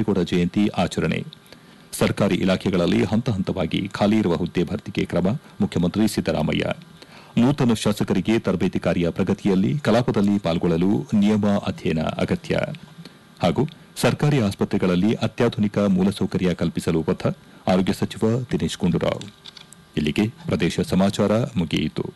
ಕೆಂಪೇಗೌಡ ಜಯಂತಿ ಆಚರಣೆ ಸರ್ಕಾರಿ ಇಲಾಖೆಗಳಲ್ಲಿ ಹಂತ ಹಂತವಾಗಿ ಖಾಲಿ ಇರುವ ಹುದ್ದೆ ಭರ್ತಿಗೆ ಕ್ರಮ ಮುಖ್ಯಮಂತ್ರಿ ಸಿದ್ದರಾಮಯ್ಯ ನೂತನ ಶಾಸಕರಿಗೆ ತರಬೇತಿ ಕಾರ್ಯ ಪ್ರಗತಿಯಲ್ಲಿ ಕಲಾಪದಲ್ಲಿ ಪಾಲ್ಗೊಳ್ಳಲು ನಿಯಮ ಅಧ್ಯಯನ ಅಗತ್ಯ ಹಾಗೂ ಸರ್ಕಾರಿ ಆಸ್ಪತ್ರೆಗಳಲ್ಲಿ ಅತ್ಯಾಧುನಿಕ ಮೂಲಸೌಕರ್ಯ ಕಲ್ಪಿಸಲು ಬದ್ಧ ಆರೋಗ್ಯ ಸಚಿವ ದಿನೇಶ್ ಗುಂಡೂರಾವ್ ಇಲ್ಲಿಗೆ ಪ್ರದೇಶ ಸಮಾಚಾರ ಮುಗಿಯಿತು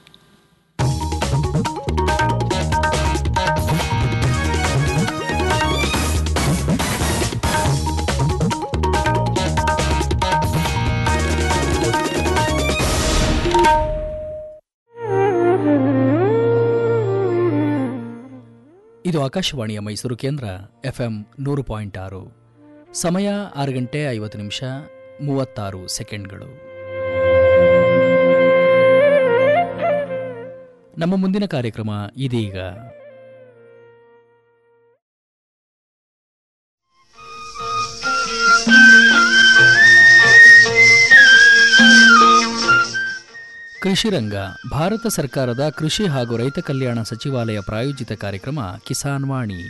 ಇದು ಆಕಾಶವಾಣಿಯ ಮೈಸೂರು ಕೇಂದ್ರ ಎಫ್ಎಂ ನೂರು ಪಾಯಿಂಟ್ ಆರು ಸಮಯ ಆರು ಗಂಟೆ ಐವತ್ತು ನಿಮಿಷ ಮೂವತ್ತಾರು ಸೆಕೆಂಡ್ಗಳು ನಮ್ಮ ಮುಂದಿನ ಕಾರ್ಯಕ್ರಮ ಇದೀಗ ಕೃಷಿ ರಂಗ ಭಾರತ ಸರ್ಕಾರದ ಕೃಷಿ ಹಾಗೂ ರೈತ ಕಲ್ಯಾಣ ಸಚಿವಾಲಯ ಪ್ರಾಯೋಜಿತ ಕಾರ್ಯಕ್ರಮ ಕಿಸಾನ್ ವಾಣಿ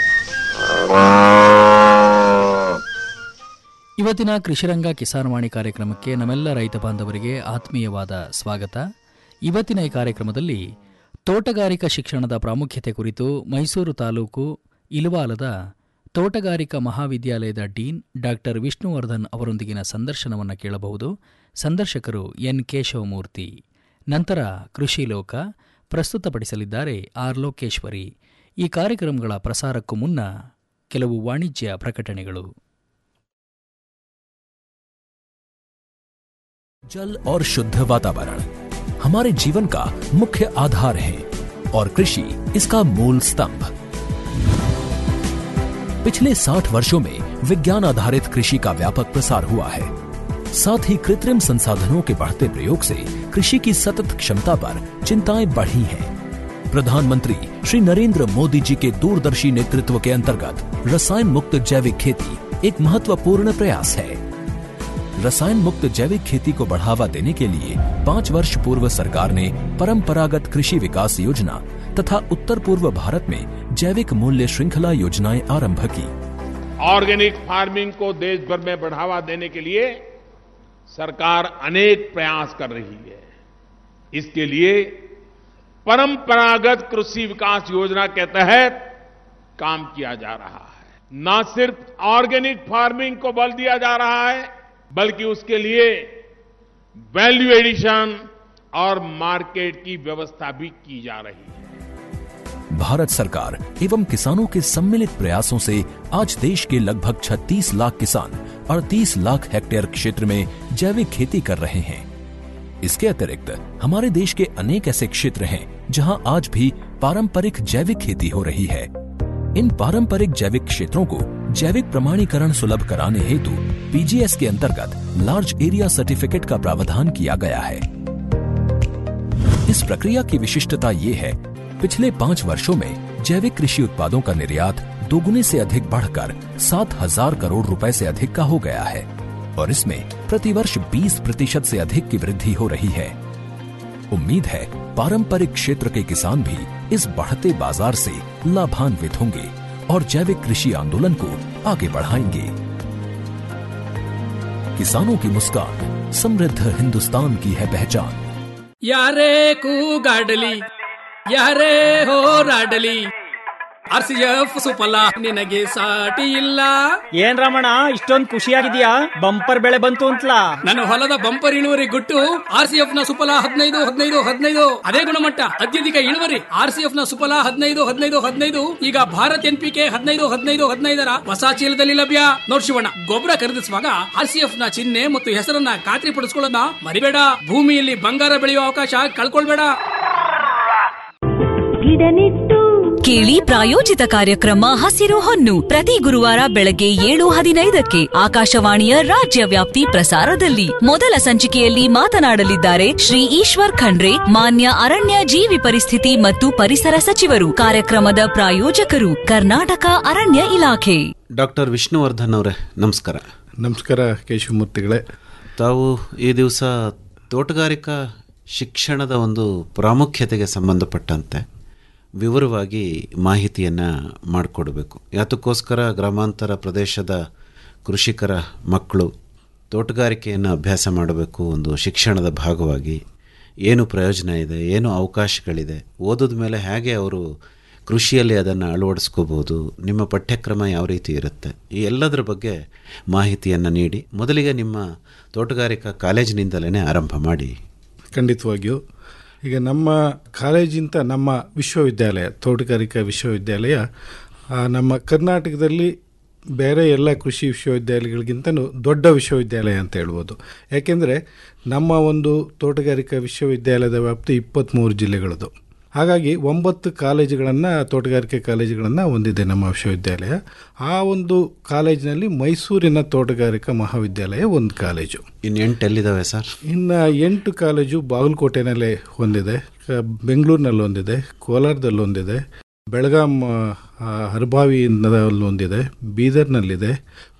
ಇವತ್ತಿನ ಕೃಷಿರಂಗ ಕಿಸಾನ್ ವಾಣಿ ಕಾರ್ಯಕ್ರಮಕ್ಕೆ ನಮ್ಮೆಲ್ಲ ರೈತ ಬಾಂಧವರಿಗೆ ಆತ್ಮೀಯವಾದ ಸ್ವಾಗತ ಇವತ್ತಿನ ಈ ಕಾರ್ಯಕ್ರಮದಲ್ಲಿ ತೋಟಗಾರಿಕಾ ಶಿಕ್ಷಣದ ಪ್ರಾಮುಖ್ಯತೆ ಕುರಿತು ಮೈಸೂರು ತಾಲೂಕು ಇಲವಾಲದ ತೋಟಗಾರಿಕಾ ಮಹಾವಿದ್ಯಾಲಯದ ಡೀನ್ ಡಾಕ್ಟರ್ ವಿಷ್ಣುವರ್ಧನ್ ಅವರೊಂದಿಗಿನ ಸಂದರ್ಶನವನ್ನು ಕೇಳಬಹುದು ಸಂದರ್ಶಕರು ಎನ್ ಕೇಶವಮೂರ್ತಿ ನಂತರ ಕೃಷಿ ಲೋಕ ಪ್ರಸ್ತುತಪಡಿಸಲಿದ್ದಾರೆ ಆರ್ ಲೋಕೇಶ್ವರಿ ಈ ಕಾರ್ಯಕ್ರಮಗಳ ಪ್ರಸಾರಕ್ಕೂ ಮುನ್ನ ಕೆಲವು ವಾಣಿಜ್ಯ ಪ್ರಕಟಣೆಗಳು जल और शुद्ध वातावरण हमारे जीवन का मुख्य आधार है और कृषि इसका मूल स्तंभ पिछले 60 वर्षों में विज्ञान आधारित कृषि का व्यापक प्रसार हुआ है साथ ही कृत्रिम संसाधनों के बढ़ते प्रयोग से कृषि की सतत क्षमता पर चिंताएं बढ़ी हैं। प्रधानमंत्री श्री नरेंद्र मोदी जी के दूरदर्शी नेतृत्व के अंतर्गत रसायन मुक्त जैविक खेती एक महत्वपूर्ण प्रयास है रसायन मुक्त जैविक खेती को बढ़ावा देने के लिए पाँच वर्ष पूर्व सरकार ने परंपरागत कृषि विकास योजना तथा उत्तर पूर्व भारत में जैविक मूल्य श्रृंखला योजनाएं आरंभ की ऑर्गेनिक फार्मिंग को देश भर में बढ़ावा देने के लिए सरकार अनेक प्रयास कर रही है इसके लिए परंपरागत कृषि विकास योजना के तहत काम किया जा रहा है न सिर्फ ऑर्गेनिक फार्मिंग को बल दिया जा रहा है बल्कि उसके लिए वैल्यू एडिशन और मार्केट की व्यवस्था भी की जा रही है भारत सरकार एवं किसानों के सम्मिलित प्रयासों से आज देश के लगभग 36 लाख किसान 38 लाख हेक्टेयर क्षेत्र में जैविक खेती कर रहे हैं इसके अतिरिक्त हमारे देश के अनेक ऐसे क्षेत्र हैं जहां आज भी पारंपरिक जैविक खेती हो रही है इन पारंपरिक जैविक क्षेत्रों को जैविक प्रमाणीकरण सुलभ कराने हेतु पीजीएस के अंतर्गत लार्ज एरिया सर्टिफिकेट का प्रावधान किया गया है इस प्रक्रिया की विशिष्टता ये है पिछले पाँच वर्षों में जैविक कृषि उत्पादों का निर्यात दोगुने से अधिक बढ़कर सात हजार करोड़ रुपए से अधिक का हो गया है और इसमें प्रतिवर्ष 20 प्रतिशत से अधिक की वृद्धि हो रही है उम्मीद है पारंपरिक क्षेत्र के किसान भी इस बढ़ते बाजार से लाभान्वित होंगे और जैविक कृषि आंदोलन को आगे बढ़ाएंगे किसानों की मुस्कान समृद्ध हिंदुस्तान की है पहचान ಯಾರೇ ಕೂಗಾಡಲಿ ಯಾರೇ ಹೋರಾಡಲಿ ಆರ್ ಸಿ ಎಫ್ ಸುಫಲ ನಿನಗೆ ಸಾಟಿ ಇಲ್ಲ ಏನ್ ರಮಣ ಇಷ್ಟೊಂದ್ ಖುಷಿಯಾಗಿದ್ಯಾ ಬಂಪರ್ ಬೆಳೆ ಬಂತು ಅಂತಲಾ ನನ್ನ ಹೊಲದ ಬಂಪರ್ ಇಳುವರಿ ಗುಟ್ಟು ಆರ್ ಸಿ ಎಫ್ ನ ಸುಫಲ ಹದಿನೈದು ಹದಿನೈದು ಹದಿನೈದು ಅದೇ ಗುಣಮಟ್ಟ ಅತ್ಯಧಿಕ ಇಳುವರಿ ಆರ್ ಸಿ ಎಫ್ ನ ಸುಫಲ ಹದಿನೈದು ಹದಿನೈದು ಹದಿನೈದು ಈಗ ಭಾರತ್ ಎನ್ ಪಿ ಕೆ ಹದಿನೈದು ಹದಿನೈದು ಹದಿನೈದರ ಹೊಸ ಚೀಲದಲ್ಲಿ ಲಭ್ಯ ನೋಡ್ ಶಿವಣ್ಣ ಗೊಬ್ಬರ ಖರೀದಿಸುವಾಗ ಆರ್ ಸಿ ಎಫ್ ನ ಚಿಹ್ನೆ ಮತ್ತು ಹೆಸರನ್ನ ಖಾತ್ರಿ ಪಡಿಸ್ಕೊಳ್ಳೋದನ್ನ ಮರಿಬೇಡ ಭೂಮಿಯಲ್ಲಿ ಬಂಗಾರ ಬೆಳೆಯುವ ಅವಕಾಶ ಕಳ್ಕೊಳ್ಬೇಡ ಗಿಡ ನೆಟ್ಟು ಕೇಳಿ ಪ್ರಾಯೋಜಿತ ಕಾರ್ಯಕ್ರಮ ಹಸಿರು ಹೊನ್ನು ಪ್ರತಿ ಗುರುವಾರ ಬೆಳಗ್ಗೆ ಏಳು ಹದಿನೈದಕ್ಕೆ ಆಕಾಶವಾಣಿಯ ರಾಜ್ಯ ವ್ಯಾಪ್ತಿ ಪ್ರಸಾರದಲ್ಲಿ ಮೊದಲ ಸಂಚಿಕೆಯಲ್ಲಿ ಮಾತನಾಡಲಿದ್ದಾರೆ ಶ್ರೀ ಈಶ್ವರ್ ಖಂಡ್ರೆ ಮಾನ್ಯ ಅರಣ್ಯ ಜೀವಿ ಪರಿಸ್ಥಿತಿ ಮತ್ತು ಪರಿಸರ ಸಚಿವರು ಕಾರ್ಯಕ್ರಮದ ಪ್ರಾಯೋಜಕರು ಕರ್ನಾಟಕ ಅರಣ್ಯ ಇಲಾಖೆ ಡಾಕ್ಟರ್ ವಿಷ್ಣುವರ್ಧನ್ ಅವರೇ ನಮಸ್ಕಾರ ನಮಸ್ಕಾರ ಕೇಶವಮೂರ್ತಿಗಳೇ ತಾವು ಈ ದಿವಸ ತೋಟಗಾರಿಕಾ ಶಿಕ್ಷಣದ ಒಂದು ಪ್ರಾಮುಖ್ಯತೆಗೆ ಸಂಬಂಧಪಟ್ಟಂತೆ ವಿವರವಾಗಿ ಮಾಹಿತಿಯನ್ನು ಮಾಡಿಕೊಡಬೇಕು ಯಾತಕ್ಕೋಸ್ಕರ ಗ್ರಾಮಾಂತರ ಪ್ರದೇಶದ ಕೃಷಿಕರ ಮಕ್ಕಳು ತೋಟಗಾರಿಕೆಯನ್ನು ಅಭ್ಯಾಸ ಮಾಡಬೇಕು ಒಂದು ಶಿಕ್ಷಣದ ಭಾಗವಾಗಿ ಏನು ಪ್ರಯೋಜನ ಇದೆ ಏನು ಅವಕಾಶಗಳಿದೆ ಓದಿದ ಮೇಲೆ ಹೇಗೆ ಅವರು ಕೃಷಿಯಲ್ಲಿ ಅದನ್ನು ಅಳವಡಿಸ್ಕೋಬೋದು ನಿಮ್ಮ ಪಠ್ಯಕ್ರಮ ಯಾವ ರೀತಿ ಇರುತ್ತೆ ಈ ಎಲ್ಲದರ ಬಗ್ಗೆ ಮಾಹಿತಿಯನ್ನು ನೀಡಿ ಮೊದಲಿಗೆ ನಿಮ್ಮ ತೋಟಗಾರಿಕಾ ಕಾಲೇಜಿನಿಂದಲೇ ಆರಂಭ ಮಾಡಿ ಖಂಡಿತವಾಗಿಯೂ ಈಗ ನಮ್ಮ ಕಾಲೇಜಿಂತ ನಮ್ಮ ವಿಶ್ವವಿದ್ಯಾಲಯ ತೋಟಗಾರಿಕಾ ವಿಶ್ವವಿದ್ಯಾಲಯ ಆ, ನಮ್ಮ ಕರ್ನಾಟಕದಲ್ಲಿ ಬೇರೆ ಎಲ್ಲ ಕೃಷಿ ವಿಶ್ವವಿದ್ಯಾಲಯಗಳಿಗಿಂತನೂ ದೊಡ್ಡ ವಿಶ್ವವಿದ್ಯಾಲಯ ಅಂತ ಹೇಳ್ಬೋದು ಯಾಕೆಂದರೆ ನಮ್ಮ ಒಂದು ತೋಟಗಾರಿಕಾ ವಿಶ್ವವಿದ್ಯಾಲಯದ ವ್ಯಾಪ್ತಿ ಇಪ್ಪತ್ತ್ಮೂರು ಜಿಲ್ಲೆಗಳದು ಹಾಗಾಗಿ ಒಂಬತ್ತು ಕಾಲೇಜುಗಳನ್ನು ತೋಟಗಾರಿಕೆ ಕಾಲೇಜುಗಳನ್ನು ಹೊಂದಿದೆ ನಮ್ಮ ವಿಶ್ವವಿದ್ಯಾಲಯ ಆ ಒಂದು ಕಾಲೇಜಿನಲ್ಲಿ ಮೈಸೂರಿನ ತೋಟಗಾರಿಕಾ ಮಹಾವಿದ್ಯಾಲಯ ಒಂದು ಕಾಲೇಜು ಇನ್ನು ಎಂಟು ಎಲ್ಲಿದ್ದಾವೆ ಸರ್ ಇನ್ನು ಎಂಟು ಕಾಲೇಜು ಬಾಗಲಕೋಟೆನಲ್ಲೇ ಹೊಂದಿದೆ ಕ- ಬೆಂಗಳೂರಿನಲ್ಲಿ ಒಂದಿದೆ ಕೋಲಾರದಲ್ಲಿ ಒಂದಿದೆ ಬೆಳಗಾಂ ಆ, ಹರಭಾವಿನಲ್ಲಿ ಒಂದಿದೆ ಬೀದರ್ನಲ್ಲಿದೆ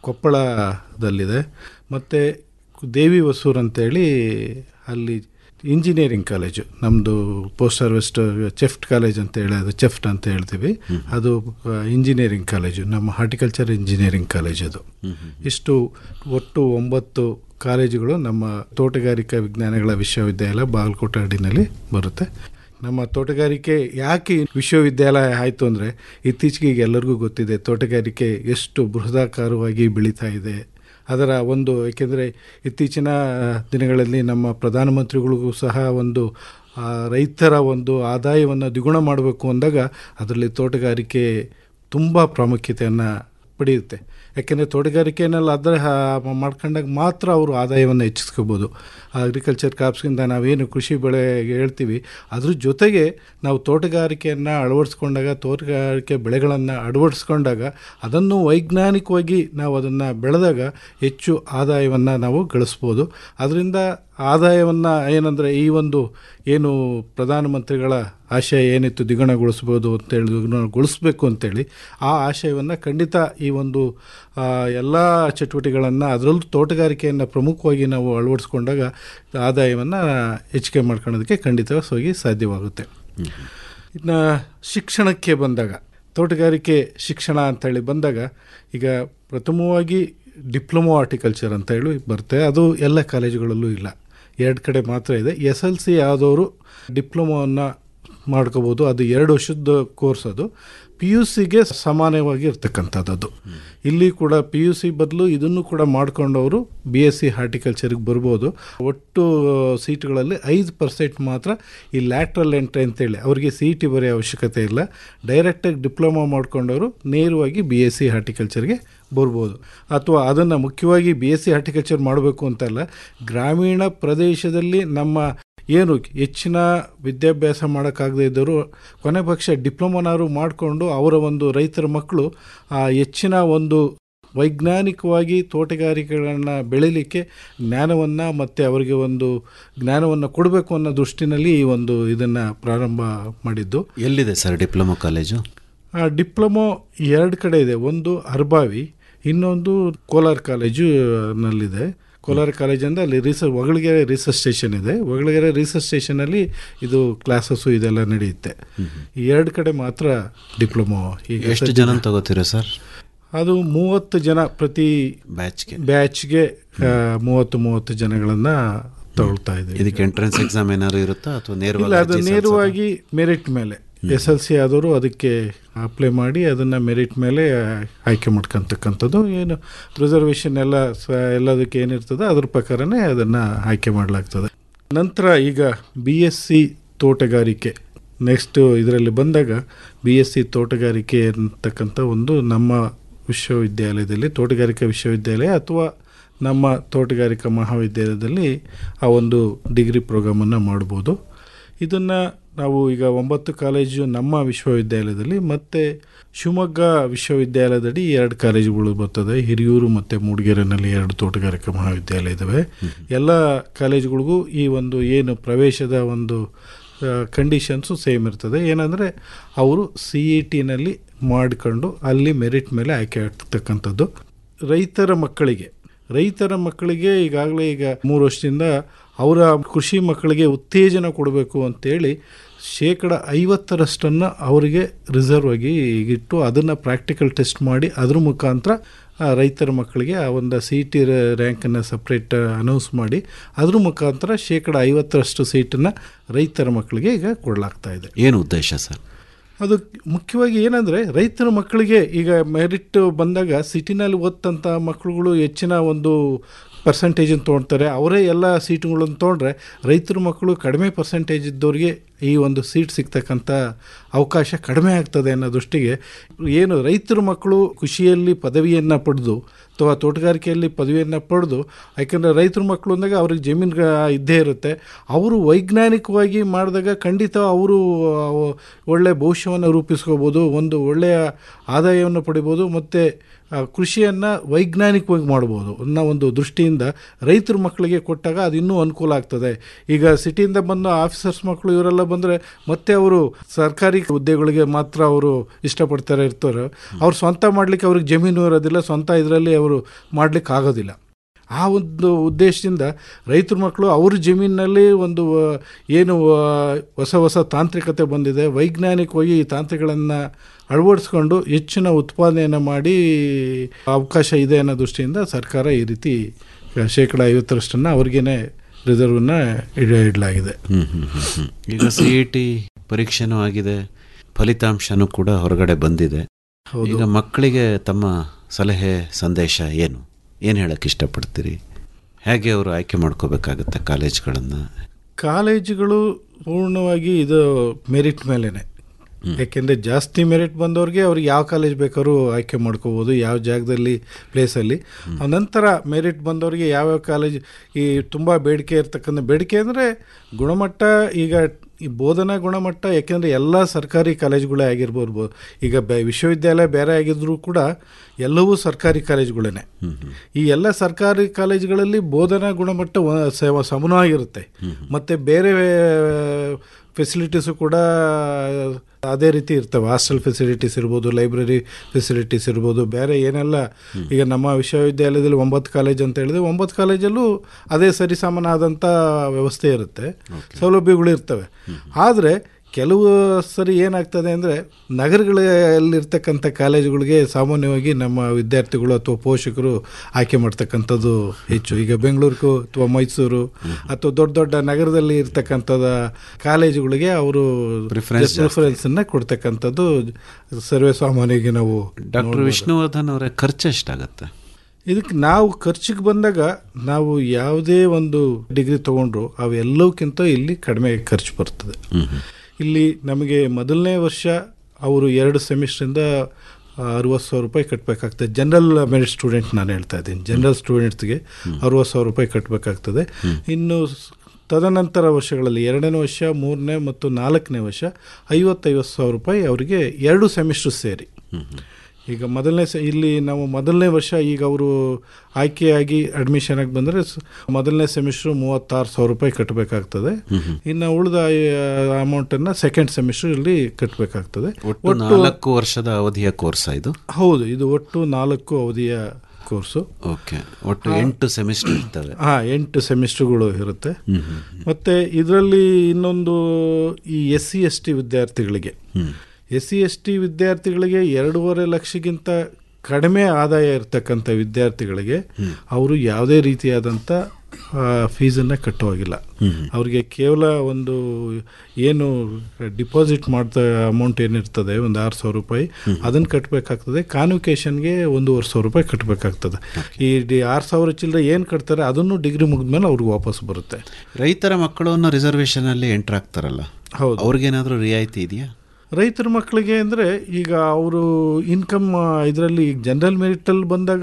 ಕೊಪ್ಪಳದಲ್ಲಿದೆ ಮತ್ತು ದೇವಿ ಹೊಸೂರು ಅಂತೇಳಿ ಅಲ್ಲಿ ಇಂಜಿನಿಯರಿಂಗ್ ಕಾಲೇಜು ನಮ್ಮದು ಪೋಸ್ಟ್ ಹಾರ್ವೆಸ್ಟ್ ಚೆಫ್ಟ್ ಕಾಲೇಜ್ ಅಂತ ಹೇಳಿ ಅದು ಚೆಫ್ಟ್ ಅಂತ ಹೇಳ್ತೀವಿ ಅದು ಇಂಜಿನಿಯರಿಂಗ್ ಕಾಲೇಜು ನಮ್ಮ ಹಾರ್ಟಿಕಲ್ಚರ್ ಇಂಜಿನಿಯರಿಂಗ್ ಕಾಲೇಜ್ ಅದು ಇಷ್ಟು ಒಟ್ಟು ಒಂಬತ್ತು ಕಾಲೇಜುಗಳು ನಮ್ಮ ತೋಟಗಾರಿಕಾ ವಿಜ್ಞಾನಗಳ ವಿಶ್ವವಿದ್ಯಾಲಯ ಬಾಗಲಕೋಟೆ ಅಡಿನಲ್ಲಿ ಬರುತ್ತೆ ನಮ್ಮ ತೋಟಗಾರಿಕೆ ಯಾಕೆ ವಿಶ್ವವಿದ್ಯಾಲಯ ಆಯಿತು ಅಂದರೆ ಇತ್ತೀಚೆಗೆ ಈಗ ಎಲ್ಲರಿಗೂ ಗೊತ್ತಿದೆ ತೋಟಗಾರಿಕೆ ಎಷ್ಟು ಬೃಹದಾಕಾರವಾಗಿ ಬೆಳೀತಾ ಇದೆ ಅದರ ಒಂದು ಏಕೆಂದರೆ ಇತ್ತೀಚಿನ ದಿನಗಳಲ್ಲಿ ನಮ್ಮ ಪ್ರಧಾನಮಂತ್ರಿಗಳಿಗೂ ಸಹ ಒಂದು ಆ, ರೈತರ ಒಂದು ಆದಾಯವನ್ನು ದ್ವಿಗುಣ ಮಾಡಬೇಕು ಅಂದಾಗ ಅದರಲ್ಲಿ ತೋಟಗಾರಿಕೆ ತುಂಬ ಪ್ರಾಮುಖ್ಯತೆಯನ್ನು ಪಡೆಯುತ್ತೆ ಯಾಕೆಂದರೆ ತೋಟಗಾರಿಕೆಯಲ್ಲಿ ಅದರ ಮಾಡ್ಕೊಂಡಾಗ ಮಾತ್ರ ಅವರು ಆದಾಯವನ್ನು ಹೆಚ್ಚಿಸ್ಕೋಬೋದು ಅಗ್ರಿಕಲ್ಚರ್ ಕ್ರಾಪ್ಸ್ಗಿಂತ ನಾವೇನು ಕೃಷಿ ಬೆಳೆ ಹೇಳ್ತೀವಿ ಅದ್ರ ಜೊತೆಗೆ ನಾವು ತೋಟಗಾರಿಕೆಯನ್ನು ಅಳವಡಿಸ್ಕೊಂಡಾಗ ತೋಟಗಾರಿಕೆ ಬೆಳೆಗಳನ್ನು ಅಳವಡಿಸ್ಕೊಂಡಾಗ ಅದನ್ನು ವೈಜ್ಞಾನಿಕವಾಗಿ ನಾವು ಅದನ್ನು ಬೆಳೆದಾಗ ಹೆಚ್ಚು ಆದಾಯವನ್ನು ನಾವು ಗಳಿಸ್ಬೋದು ಅದರಿಂದ ಆದಾಯವನ್ನು ಏನಂದರೆ ಈ ಒಂದು ಏನು ಪ್ರಧಾನಮಂತ್ರಿಗಳ ಆಶಯ ಏನಿತ್ತು ದ್ವಿಗುಣಗೊಳಿಸ್ಬೋದು ಅಂತೇಳಿ ದ್ವಿಗುಣಗೊಳಿಸ್ಬೇಕು ಅಂತೇಳಿ ಆ ಆಶಯವನ್ನು ಖಂಡಿತ ಈ ಒಂದು ಎಲ್ಲ ಚಟುವಟಿಕೆಗಳನ್ನು ಅದರಲ್ಲೂ ತೋಟಗಾರಿಕೆಯನ್ನು ಪ್ರಮುಖವಾಗಿ ನಾವು ಅಳವಡಿಸ್ಕೊಂಡಾಗ ಆದಾಯವನ್ನು ಹೆಚ್ಚಿಗೆ ಮಾಡ್ಕೊಳ್ಳೋದಕ್ಕೆ ಖಂಡಿತವಾಗಿ ಸಾಧ್ಯವಾಗುತ್ತೆ ಇನ್ನು ಶಿಕ್ಷಣಕ್ಕೆ ಬಂದಾಗ ತೋಟಗಾರಿಕೆ ಶಿಕ್ಷಣ ಅಂತೇಳಿ ಬಂದಾಗ ಈಗ ಪ್ರಥಮವಾಗಿ ಡಿಪ್ಲೊಮೊ ಹಾರ್ಟಿಕಲ್ಚರ್ ಅಂತ ಹೇಳಿ ಬರುತ್ತೆ ಅದು ಎಲ್ಲ ಕಾಲೇಜುಗಳಲ್ಲೂ ಇಲ್ಲ ಎರಡು ಕಡೆ ಮಾತ್ರ ಇದೆ ಎಸ್ ಎಲ್ ಸಿ ಆದವರು ಡಿಪ್ಲೊಮೊವನ್ನು ಮಾಡ್ಕೋಬೋದು ಅದು ಎರಡು ವರ್ಷದ ಕೋರ್ಸ್ ಅದು ಪಿ ಯು ಸಿಗೆ ಸಮಾನವಾಗಿ ಇರ್ತಕ್ಕಂಥದ್ದು ಅದು ಇಲ್ಲಿ ಕೂಡ ಪಿ ಯು ಸಿ ಬದಲು ಇದನ್ನು ಕೂಡ ಮಾಡ್ಕೊಂಡವರು ಬಿ ಎಸ್ ಸಿ ಹಾರ್ಟಿಕಲ್ಚರ್ಗೆ ಬರ್ಬೋದು ಒಟ್ಟು ಸೀಟ್ಗಳಲ್ಲಿ ಐದು ಪರ್ಸೆಂಟ್ ಮಾತ್ರ ಈ ಲ್ಯಾಟ್ರಲ್ ಎಂಟ್ರಿ ಅಂತೇಳಿ ಅವರಿಗೆ ಸಿ ಟಿ ಬರೆಯೋ ಅವಶ್ಯಕತೆ ಇಲ್ಲ ಡೈರೆಕ್ಟಾಗಿ ಡಿಪ್ಲೊಮಾ ಮಾಡ್ಕೊಂಡವರು ನೇರವಾಗಿ ಬಿ ಎಸ್ ಸಿ ಹಾರ್ಟಿಕಲ್ಚರ್ಗೆ ಬರ್ಬೋದು ಅಥವಾ ಅದನ್ನು ಮುಖ್ಯವಾಗಿ ಬಿ ಎಸ್ ಸಿ ಹಾರ್ಟಿಕಲ್ಚರ್ ಮಾಡಬೇಕು ಅಂತಲ್ಲ ಗ್ರಾಮೀಣ ಪ್ರದೇಶದಲ್ಲಿ ನಮ್ಮ ಏನು ಹೆಚ್ಚಿನ ವಿದ್ಯಾಭ್ಯಾಸ ಮಾಡೋಕ್ಕಾಗದೇ ಇದ್ದರೂ ಕೊನೆ ಪಕ್ಷ ಡಿಪ್ಲೊಮೊನಾರು ಮಾಡಿಕೊಂಡು ಅವರ ಒಂದು ರೈತರ ಮಕ್ಕಳು ಆ ಹೆಚ್ಚಿನ ಒಂದು ವೈಜ್ಞಾನಿಕವಾಗಿ ತೋಟಗಾರಿಕೆಗಳನ್ನು ಬೆಳೀಲಿಕ್ಕೆ ಜ್ಞಾನವನ್ನು ಮತ್ತು ಅವರಿಗೆ ಒಂದು ಜ್ಞಾನವನ್ನು ಕೊಡಬೇಕು ಅನ್ನೋ ದೃಷ್ಟಿನಲ್ಲಿ ಈ ಒಂದು ಇದನ್ನು ಪ್ರಾರಂಭ ಮಾಡಿದ್ದು ಎಲ್ಲಿದೆ ಸರ್ ಡಿಪ್ಲೊಮಾ ಕಾಲೇಜು ಆ ಡಿಪ್ಲೊಮೊ ಎರಡು ಕಡೆ ಇದೆ ಒಂದು ಅರ್ಬಾವಿ ಇನ್ನೊಂದು ಕೋಲಾರ ಕಾಲೇಜು ನಲ್ಲಿದೆ ಕೋಲಾರ ಕಾಲೇಜಿಂದ ಅಲ್ಲಿ ರಿಸರ್ಚ್ ಒಗಳಗೆರೆ ರಿಸರ್ಚ್ ಸ್ಟೇಷನ್ ಇದೆ ಒಗಳಗೆರೆ ರಿಸರ್ಚ್ ಸ್ಟೇಷನಲ್ಲಿ ಇದು ಕ್ಲಾಸಸ್ಸು ಇದೆಲ್ಲ ನಡೆಯುತ್ತೆ ಈ ಎರಡು ಕಡೆ ಮಾತ್ರ ಡಿಪ್ಲೊಮೊ ಈಗ ಎಷ್ಟು ಜನ ತಗೋತೀರಾ ಸರ್ ಅದು ಮೂವತ್ತು ಜನ ಪ್ರತಿ ಬ್ಯಾಚ್ಗೆ ಬ್ಯಾಚ್ಗೆ ಆ, ಮೂವತ್ತು ಮೂವತ್ತು ಜನಗಳನ್ನು ತಗೊಳ್ತಾ ಇದೆ ಇದಕ್ಕೆ ಎಂಟ್ರೆನ್ಸ್ ಎಕ್ಸಾಮ್ ಏನಾದ್ರು ಇರುತ್ತಾ ಅಥವಾ ಇಲ್ಲ ನೇರವಾಗಿ ಅದು ಅರ್ಜಿ ನೇರವಾಗಿ ಮೆರಿಟ್ ಮೇಲೆ ಎಸ್ ಎಲ್ ಸಿ ಆದವರು ಅದಕ್ಕೆ ಅಪ್ಲೈ ಮಾಡಿ ಅದನ್ನು ಮೆರಿಟ್ ಮೇಲೆ ಆಯ್ಕೆ ಮಾಡ್ಕೊತಕ್ಕಂಥದ್ದು ಏನು ರಿಸರ್ವೇಷನ್ ಎಲ್ಲ ಸ ಎಲ್ಲದಕ್ಕೆ ಏನಿರ್ತದೆ ಅದ್ರ ಪ್ರಕಾರನೇ ಅದನ್ನು ಆಯ್ಕೆ ಮಾಡಲಾಗ್ತದೆ ನಂತರ ಈಗ ಬಿ ಎಸ್ ಸಿ ತೋಟಗಾರಿಕೆ ನೆಕ್ಸ್ಟು ಇದರಲ್ಲಿ ಬಂದಾಗ ಬಿ ಎಸ್ ಸಿ ತೋಟಗಾರಿಕೆ ಅಂತಕ್ಕಂಥ ಒಂದು ನಮ್ಮ ವಿಶ್ವವಿದ್ಯಾಲಯದಲ್ಲಿ ತೋಟಗಾರಿಕಾ ವಿಶ್ವವಿದ್ಯಾಲಯ ಅಥವಾ ನಮ್ಮ ತೋಟಗಾರಿಕಾ ಮಹಾವಿದ್ಯಾಲಯದಲ್ಲಿ ಆ ಒಂದು ಡಿಗ್ರಿ ಪ್ರೋಗ್ರಾಮನ್ನು ಮಾಡ್ಬೋದು ಇದನ್ನು ನಾವು ಈಗ ಒಂಬತ್ತು ಕಾಲೇಜು ನಮ್ಮ ವಿಶ್ವವಿದ್ಯಾಲಯದಲ್ಲಿ ಮತ್ತು ಶಿವಮೊಗ್ಗ ವಿಶ್ವವಿದ್ಯಾಲಯದಡಿ ಎರಡು ಕಾಲೇಜುಗಳು ಬರ್ತದೆ ಹಿರಿಯೂರು ಮತ್ತು ಮೂಡಿಗೆರೆನಲ್ಲಿ ಎರಡು ತೋಟಗಾರಿಕಾ ಮಹಾವಿದ್ಯಾಲಯ ಇದ್ದಾವೆ ಎಲ್ಲ ಕಾಲೇಜುಗಳಿಗೂ ಈ ಒಂದು ಏನು ಪ್ರವೇಶದ ಒಂದು ಕಂಡೀಷನ್ಸು ಸೇಮ್ ಇರ್ತದೆ ಏನಂದರೆ ಅವರು ಸಿ ಇ ಟಿನಲ್ಲಿ ಮಾಡಿಕೊಂಡು ಅಲ್ಲಿ ಮೆರಿಟ್ ಮೇಲೆ ಆಯ್ಕೆ ಆಗ್ತಕ್ಕಂಥದ್ದು ರೈತರ ಮಕ್ಕಳಿಗೆ ರೈತರ ಮಕ್ಕಳಿಗೆ ಈಗಾಗಲೇ ಈಗ ಮೂರು ವರ್ಷದಿಂದ ಅವರ ಕೃಷಿ ಮಕ್ಕಳಿಗೆ ಉತ್ತೇಜನ ಕೊಡಬೇಕು ಅಂತೇಳಿ ಶೇಕಡ ಐವತ್ತರಷ್ಟನ್ನು ಅವರಿಗೆ ರಿಸರ್ವ್ ಆಗಿ ಇಟ್ಟು ಅದನ್ನು ಪ್ರಾಕ್ಟಿಕಲ್ ಟೆಸ್ಟ್ ಮಾಡಿ ಅದ್ರ ಮುಖಾಂತರ ಆ ರೈತರ ಮಕ್ಕಳಿಗೆ ಆ ಒಂದು ಸಿ ಟಿ ರ್ಯಾಂಕನ್ನು ಸಪ್ರೇಟ್ ಅನೌನ್ಸ್ ಮಾಡಿ ಅದ್ರ ಮುಖಾಂತರ ಶೇಕಡ ಐವತ್ತರಷ್ಟು ಸೀಟನ್ನು ರೈತರ ಮಕ್ಕಳಿಗೆ ಈಗ ಕೊಡಲಾಗ್ತಾ ಇದೆ ಏನು ಉದ್ದೇಶ ಸರ್ ಅದು ಮುಖ್ಯವಾಗಿ ಏನಂದರೆ ರೈತರ ಮಕ್ಕಳಿಗೆ ಈಗ ಮೆರಿಟ್ ಬಂದಾಗ ಸಿಟಿನಲ್ಲಿ ಓದ್ತಂಥ ಮಕ್ಕಳುಗಳು ಹೆಚ್ಚಿನ ಒಂದು ಪರ್ಸೆಂಟೇಜನ್ನು ತೊಗೊಳ್ತಾರೆ ಅವರೇ ಎಲ್ಲ ಸೀಟುಗಳನ್ನು ತೊಗೊಂಡ್ರೆ ರೈತರ ಮಕ್ಕಳು ಕಡಿಮೆ ಪರ್ಸೆಂಟೇಜ್ ಇದ್ದವ್ರಿಗೆ ಈ ಒಂದು ಸೀಟ್ ಸಿಗ್ತಕ್ಕಂಥ ಅವಕಾಶ ಕಡಿಮೆ ಆಗ್ತದೆ ಅನ್ನೋ ದೃಷ್ಟಿಗೆ ಏನು ರೈತರ ಮಕ್ಕಳು ಖುಷಿಯಲ್ಲಿ ಪದವಿಯನ್ನು ಪಡೆದು ಅಥವಾ ತೋಟಗಾರಿಕೆಯಲ್ಲಿ ಪದವಿಯನ್ನು ಪಡೆದು ಯಾಕೆಂದರೆ ರೈತರ ಮಕ್ಕಳು ಅಂದಾಗ ಅವ್ರಿಗೆ ಜಮೀನು ಇದ್ದೇ ಇರುತ್ತೆ ಅವರು ವೈಜ್ಞಾನಿಕವಾಗಿ ಮಾಡಿದಾಗ ಖಂಡಿತ ಅವರು ಒಳ್ಳೆಯ ಭವಿಷ್ಯವನ್ನು ರೂಪಿಸ್ಕೋಬೋದು ಒಂದು ಒಳ್ಳೆಯ ಆದಾಯವನ್ನು ಪಡಿಬೋದು ಮತ್ತು ಕೃಷಿಯನ್ನು ವೈಜ್ಞಾನಿಕವಾಗಿ ಮಾಡ್ಬೋದು ಅನ್ನೋ ಒಂದು ದೃಷ್ಟಿಯಿಂದ ರೈತರ ಮಕ್ಕಳಿಗೆ ಕೊಟ್ಟಾಗ ಅದು ಇನ್ನೂ ಅನುಕೂಲ ಆಗ್ತದೆ ಈಗ ಸಿಟಿಯಿಂದ ಬಂದ ಆಫೀಸರ್ಸ್ ಮಕ್ಕಳು ಇವರೆಲ್ಲ ಬಂದರೆ ಮತ್ತೆ ಅವರು ಸರ್ಕಾರಿ ಹುದ್ದೆಗಳಿಗೆ ಮಾತ್ರ ಅವರು ಇಷ್ಟಪಡ್ತಾರೆ ಇರ್ತಾರೆ ಅವ್ರು ಸ್ವಂತ ಮಾಡಲಿಕ್ಕೆ ಅವ್ರಿಗೆ ಜಮೀನು ಇರೋದಿಲ್ಲ ಸ್ವಂತ ಇದರಲ್ಲಿ ಅವರು ಮಾಡಲಿಕ್ಕೆ ಆಗೋದಿಲ್ಲ ಆ ಒಂದು ಉದ್ದೇಶದಿಂದ ರೈತರ ಮಕ್ಕಳು ಅವ್ರ ಜಮೀನಿನಲ್ಲಿ ಒಂದು ಏನು ಹೊಸ ಹೊಸ ತಾಂತ್ರಿಕತೆ ಬಂದಿದೆ ವೈಜ್ಞಾನಿಕವಾಗಿ ಈ ತಾಂತ್ರಿಕಗಳನ್ನು ಅಳವಡಿಸ್ಕೊಂಡು ಹೆಚ್ಚಿನ ಉತ್ಪಾದನೆಯನ್ನು ಮಾಡಿ ಅವಕಾಶ ಇದೆ ಅನ್ನೋ ದೃಷ್ಟಿಯಿಂದ ಸರ್ಕಾರ ಈ ರೀತಿ ಶೇಕಡ ಐವತ್ತರಷ್ಟನ್ನು ಅವ್ರಿಗೇನೆ ರಿಸರ್ವನ್ನ ಇಡ ಇಡಲಾಗಿದೆ ಈಗ ಸಿ ಇ ಟಿ ಪರೀಕ್ಷೆನೂ ಆಗಿದೆ ಫಲಿತಾಂಶನೂ ಕೂಡ ಹೊರಗಡೆ ಬಂದಿದೆ ಈಗ ಮಕ್ಕಳಿಗೆ ತಮ್ಮ ಸಲಹೆ ಸಂದೇಶ ಏನು ಏನು ಹೇಳಕ್ಕೆ ಇಷ್ಟಪಡ್ತೀರಿ ಹೇಗೆ ಅವರು ಆಯ್ಕೆ ಮಾಡ್ಕೋಬೇಕಾಗುತ್ತೆ ಕಾಲೇಜ್ಗಳನ್ನು ಕಾಲೇಜುಗಳು ಪೂರ್ಣವಾಗಿ ಇದು ಮೆರಿಟ್ ಮೇಲೇ ಯಾಕೆಂದರೆ ಜಾಸ್ತಿ ಮೆರಿಟ್ ಬಂದವ್ರಿಗೆ ಅವ್ರಿಗೆ ಯಾವ ಕಾಲೇಜ್ ಬೇಕಾದ್ರೂ ಆಯ್ಕೆ ಮಾಡ್ಕೋಬೋದು ಯಾವ ಜಾಗದಲ್ಲಿ ಪ್ಲೇಸಲ್ಲಿ ನಂತರ ಮೆರಿಟ್ ಬಂದವ್ರಿಗೆ ಯಾವ್ಯಾವ ಕಾಲೇಜ್ ಈ ತುಂಬ ಬೇಡಿಕೆ ಇರ್ತಕ್ಕಂಥ ಬೇಡಿಕೆ ಅಂದರೆ ಗುಣಮಟ್ಟ ಈಗ ಈ ಬೋಧನಾ ಗುಣಮಟ್ಟ ಯಾಕೆಂದರೆ ಎಲ್ಲ ಸರ್ಕಾರಿ ಕಾಲೇಜುಗಳೇ ಆಗಿರ್ಬೋದು ಈಗ ಬೆ ವಿಶ್ವವಿದ್ಯಾಲಯ ಬೇರೆ ಆಗಿದ್ರೂ ಕೂಡ ಎಲ್ಲವೂ ಸರ್ಕಾರಿ ಕಾಲೇಜುಗಳೇ ಈ ಎಲ್ಲ ಸರ್ಕಾರಿ ಕಾಲೇಜುಗಳಲ್ಲಿ ಬೋಧನಾ ಗುಣಮಟ್ಟ ಸಮನವಾಗಿರುತ್ತೆ ಮತ್ತು ಬೇರೆ ಫೆಸಿಲಿಟೀಸು ಕೂಡ ಅದೇ ರೀತಿ ಇರ್ತವೆ ಹಾಸ್ಟೆಲ್ ಫೆಸಿಲಿಟೀಸ್ ಇರ್ಬೋದು ಲೈಬ್ರರಿ ಫೆಸಿಲಿಟೀಸ್ ಇರ್ಬೋದು ಬೇರೆ ಏನೆಲ್ಲ ಈಗ ನಮ್ಮ ವಿಶ್ವವಿದ್ಯಾಲಯದಲ್ಲಿ ಒಂಬತ್ತು ಕಾಲೇಜ್ ಅಂತ ಹೇಳಿದ್ರೆ ಒಂಬತ್ತು ಕಾಲೇಜಲ್ಲೂ ಅದೇ ಸರಿಸಮನಾದಂಥ ವ್ಯವಸ್ಥೆ ಇರುತ್ತೆ ಸೌಲಭ್ಯಗಳು ಇರ್ತವೆ ಆದರೆ ಕೆಲವು ಸರಿ ಏನಾಗ್ತದೆ ಅಂದರೆ ನಗರಗಳಲ್ಲಿರ್ತಕ್ಕಂಥ ಕಾಲೇಜುಗಳಿಗೆ ಸಾಮಾನ್ಯವಾಗಿ ನಮ್ಮ ವಿದ್ಯಾರ್ಥಿಗಳು ಅಥವಾ ಪೋಷಕರು ಆಯ್ಕೆ ಮಾಡ್ತಕ್ಕಂಥದ್ದು ಹೆಚ್ಚು ಈಗ ಬೆಂಗಳೂರು ಅಥವಾ ಮೈಸೂರು ಅಥವಾ ದೊಡ್ಡ ದೊಡ್ಡ ನಗರದಲ್ಲಿ ಇರ್ತಕ್ಕಂಥದ್ದು ಕಾಲೇಜುಗಳಿಗೆ ಅವರು ಪ್ರಿಫರೆನ್ಸನ್ನು ಕೊಡ್ತಕ್ಕಂಥದ್ದು ಸರ್ವೇ ಸಾಮಾನ್ಯವಾಗಿ ನಾವು ಡಾಕ್ಟರ್ ವಿಷ್ಣುವರ್ಧನ್ ಅವರೇ ಖರ್ಚು ಎಷ್ಟಾಗತ್ತೆ ಇದಕ್ಕೆ ನಾವು ಖರ್ಚಿಗೆ ಬಂದಾಗ ನಾವು ಯಾವುದೇ ಒಂದು ಡಿಗ್ರಿ ತೊಗೊಂಡ್ರು ಅವೆಲ್ಲವಕ್ಕಿಂತ ಇಲ್ಲಿ ಕಡಿಮೆ ಖರ್ಚು ಬರ್ತದೆ ಇಲ್ಲಿ ನಮಗೆ ಮೊದಲನೇ ವರ್ಷ ಅವರು ಎರಡು ಸೆಮಿಸ್ಟ್ರಿಂದ ಅರುವತ್ತು ಸಾವಿರ ರೂಪಾಯಿ ಕಟ್ಟಬೇಕಾಗ್ತದೆ ಜನರಲ್ ಮೆರಿಟ್ ಸ್ಟೂಡೆಂಟ್ ನಾನು ಹೇಳ್ತಾ ಇದ್ದೀನಿ ಜನರಲ್ ಸ್ಟೂಡೆಂಟ್ಸ್ಗೆ ಅರುವತ್ತು ಸಾವಿರ ರೂಪಾಯಿ ಕಟ್ಟಬೇಕಾಗ್ತದೆ ಇನ್ನು ತದನಂತರ ವರ್ಷಗಳಲ್ಲಿ ಎರಡನೇ ವರ್ಷ ಮೂರನೇ ಮತ್ತು ನಾಲ್ಕನೇ ವರ್ಷ ಐವತ್ತೈವತ್ತು ಸಾವಿರ ರೂಪಾಯಿ ಅವರಿಗೆ ಎರಡು ಸೆಮಿಸ್ಟ್ರ್ ಸೇರಿ ಈಗ ಮೊದಲನೇ ಸ ಇಲ್ಲಿ ನಾವು ಮೊದಲನೇ ವರ್ಷ ಈಗ ಅವರು ಆಯ್ಕೆಯಾಗಿ ಅಡ್ಮಿಷನ್ ಆಗಿ ಬಂದರೆ ಮೊದಲನೇ ಸೆಮಿಸ್ಟ್ರು ಮೂವತ್ತಾರು ಸಾವಿರ ರೂಪಾಯಿ ಕಟ್ಟಬೇಕಾಗ್ತದೆ ಇನ್ನು ಉಳಿದ ಅಮೌಂಟನ್ನು ಸೆಕೆಂಡ್ ಸೆಮಿಸ್ಟರ್ ಇಲ್ಲಿ ಕಟ್ಟಬೇಕಾಗ್ತದೆ ಒಟ್ಟು ನಾಲ್ಕು ವರ್ಷದ ಅವಧಿಯ ಕೋರ್ಸ್ ಇದು ಹೌದು ಇದು ಒಟ್ಟು ನಾಲ್ಕು ಅವಧಿಯ ಕೋರ್ಸು ಓಕೆ ಒಟ್ಟು ಎಂಟು ಸೆಮಿಸ್ಟರ್ ಇರ್ತವೆ ಹಾಂ ಎಂಟು ಸೆಮಿಸ್ಟರ್ಗಳು ಇರುತ್ತೆ ಮತ್ತು ಇದರಲ್ಲಿ ಇನ್ನೊಂದು ಈ ಎಸ್ ಸಿ ಎಸ್ ಟಿ ವಿದ್ಯಾರ್ಥಿಗಳಿಗೆ ಎಸ್ ಸಿ ಎಸ್ ಟಿ ವಿದ್ಯಾರ್ಥಿಗಳಿಗೆ ಎರಡೂವರೆ ಲಕ್ಷಕ್ಕಿಂತ ಕಡಿಮೆ ಆದಾಯ ಇರತಕ್ಕಂಥ ವಿದ್ಯಾರ್ಥಿಗಳಿಗೆ ಅವರು ಯಾವುದೇ ರೀತಿಯಾದಂಥ ಫೀಸನ್ನು ಕಟ್ಟುವಾಗಿಲ್ಲ ಅವರಿಗೆ ಕೇವಲ ಒಂದು ಏನು ಡಿಪಾಸಿಟ್ ಮಾಡ್ತಾ ಅಮೌಂಟ್ ಏನಿರ್ತದೆ ಒಂದು ಆರು ಸಾವಿರ ರೂಪಾಯಿ ಅದನ್ನು ಕಟ್ಟಬೇಕಾಗ್ತದೆ ಕಾನ್ವಿಕೇಶನ್ಗೆ ಒಂದೂವರೆ ಸಾವಿರ ರೂಪಾಯಿ ಕಟ್ಟಬೇಕಾಗ್ತದೆ ಈ ಡಿ ಆರು ಸಾವಿರ ಚಿಲ್ಲರೆ ಏನು ಕಟ್ತಾರೆ ಅದನ್ನು ಡಿಗ್ರಿ ಮುಗಿದ್ಮೇಲೆ ಅವ್ರಿಗೆ ವಾಪಸ್ ಬರುತ್ತೆ ರೈತರ ಮಕ್ಕಳನ್ನು ರಿಸರ್ವೇಷನಲ್ಲಿ ಎಂಟ್ರ್ ಆಗ್ತಾರಲ್ಲ ಹೌದು ಅವ್ರಿಗೇನಾದರೂ ರಿಯಾಯಿತಿ ಇದೆಯಾ ರೈತರ ಮಕ್ಕಳಿಗೆ ಅಂದರೆ ಈಗ ಅವರು ಇನ್ಕಮ್ ಇದರಲ್ಲಿ ಜನರಲ್ ಮೆರಿಟಲ್ಲಿ ಬಂದಾಗ